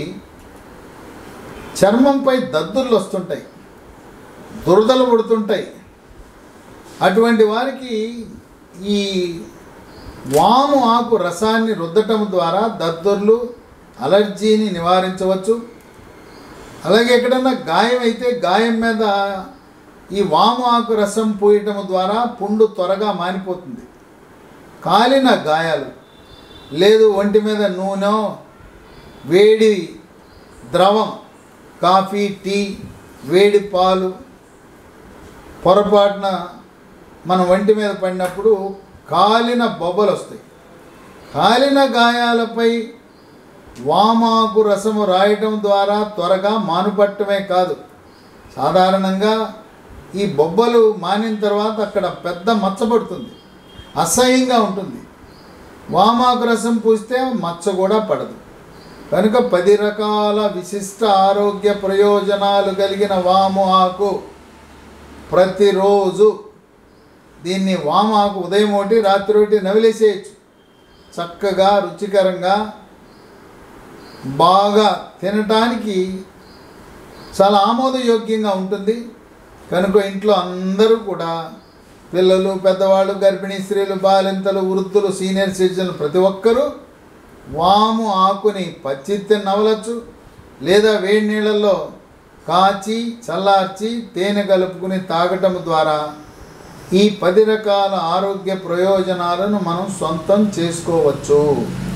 చర్మంపై దద్దుర్లు వస్తుంటాయి దురదలు పుడుతుంటాయి అటువంటి వారికి ఈ వాము ఆకు రసాన్ని రుద్దటం ద్వారా దద్దుర్లు అలర్జీని నివారించవచ్చు అలాగే ఎక్కడన్నా గాయం అయితే గాయం మీద ఈ వాము ఆకు రసం పూయటం ద్వారా పుండు త్వరగా మానిపోతుంది కాలిన గాయాలు లేదు ఒంటి మీద నూనె వేడి ద్రవం కాఫీ టీ వేడి పాలు పొరపాటున మన వంటి మీద పడినప్పుడు కాలిన బొబ్బలు వస్తాయి కాలిన గాయాలపై వామాకు రసము రాయటం ద్వారా త్వరగా మానుపట్టమే కాదు సాధారణంగా ఈ బొబ్బలు మానిన తర్వాత అక్కడ పెద్ద మచ్చబడుతుంది అసహ్యంగా ఉంటుంది వామాకు రసం పూస్తే మచ్చ కూడా పడదు కనుక పది రకాల విశిష్ట ఆరోగ్య ప్రయోజనాలు కలిగిన వాము ఆకు ప్రతిరోజు దీన్ని వామాకు ఉదయం ఒకటి రాత్రి ఒకటి నవిలేసేయచ్చు చక్కగా రుచికరంగా బాగా తినటానికి చాలా ఆమోదయోగ్యంగా ఉంటుంది కనుక ఇంట్లో అందరూ కూడా పిల్లలు పెద్దవాళ్ళు గర్భిణీ స్త్రీలు బాలింతలు వృద్ధులు సీనియర్ సిటిజన్లు ప్రతి ఒక్కరూ వాము ఆకుని పచ్చిత్తి నవలచ్చు లేదా వేడి నీళ్ళల్లో కాచి చల్లార్చి తేనె కలుపుకుని తాగటం ద్వారా ఈ పది రకాల ఆరోగ్య ప్రయోజనాలను మనం సొంతం చేసుకోవచ్చు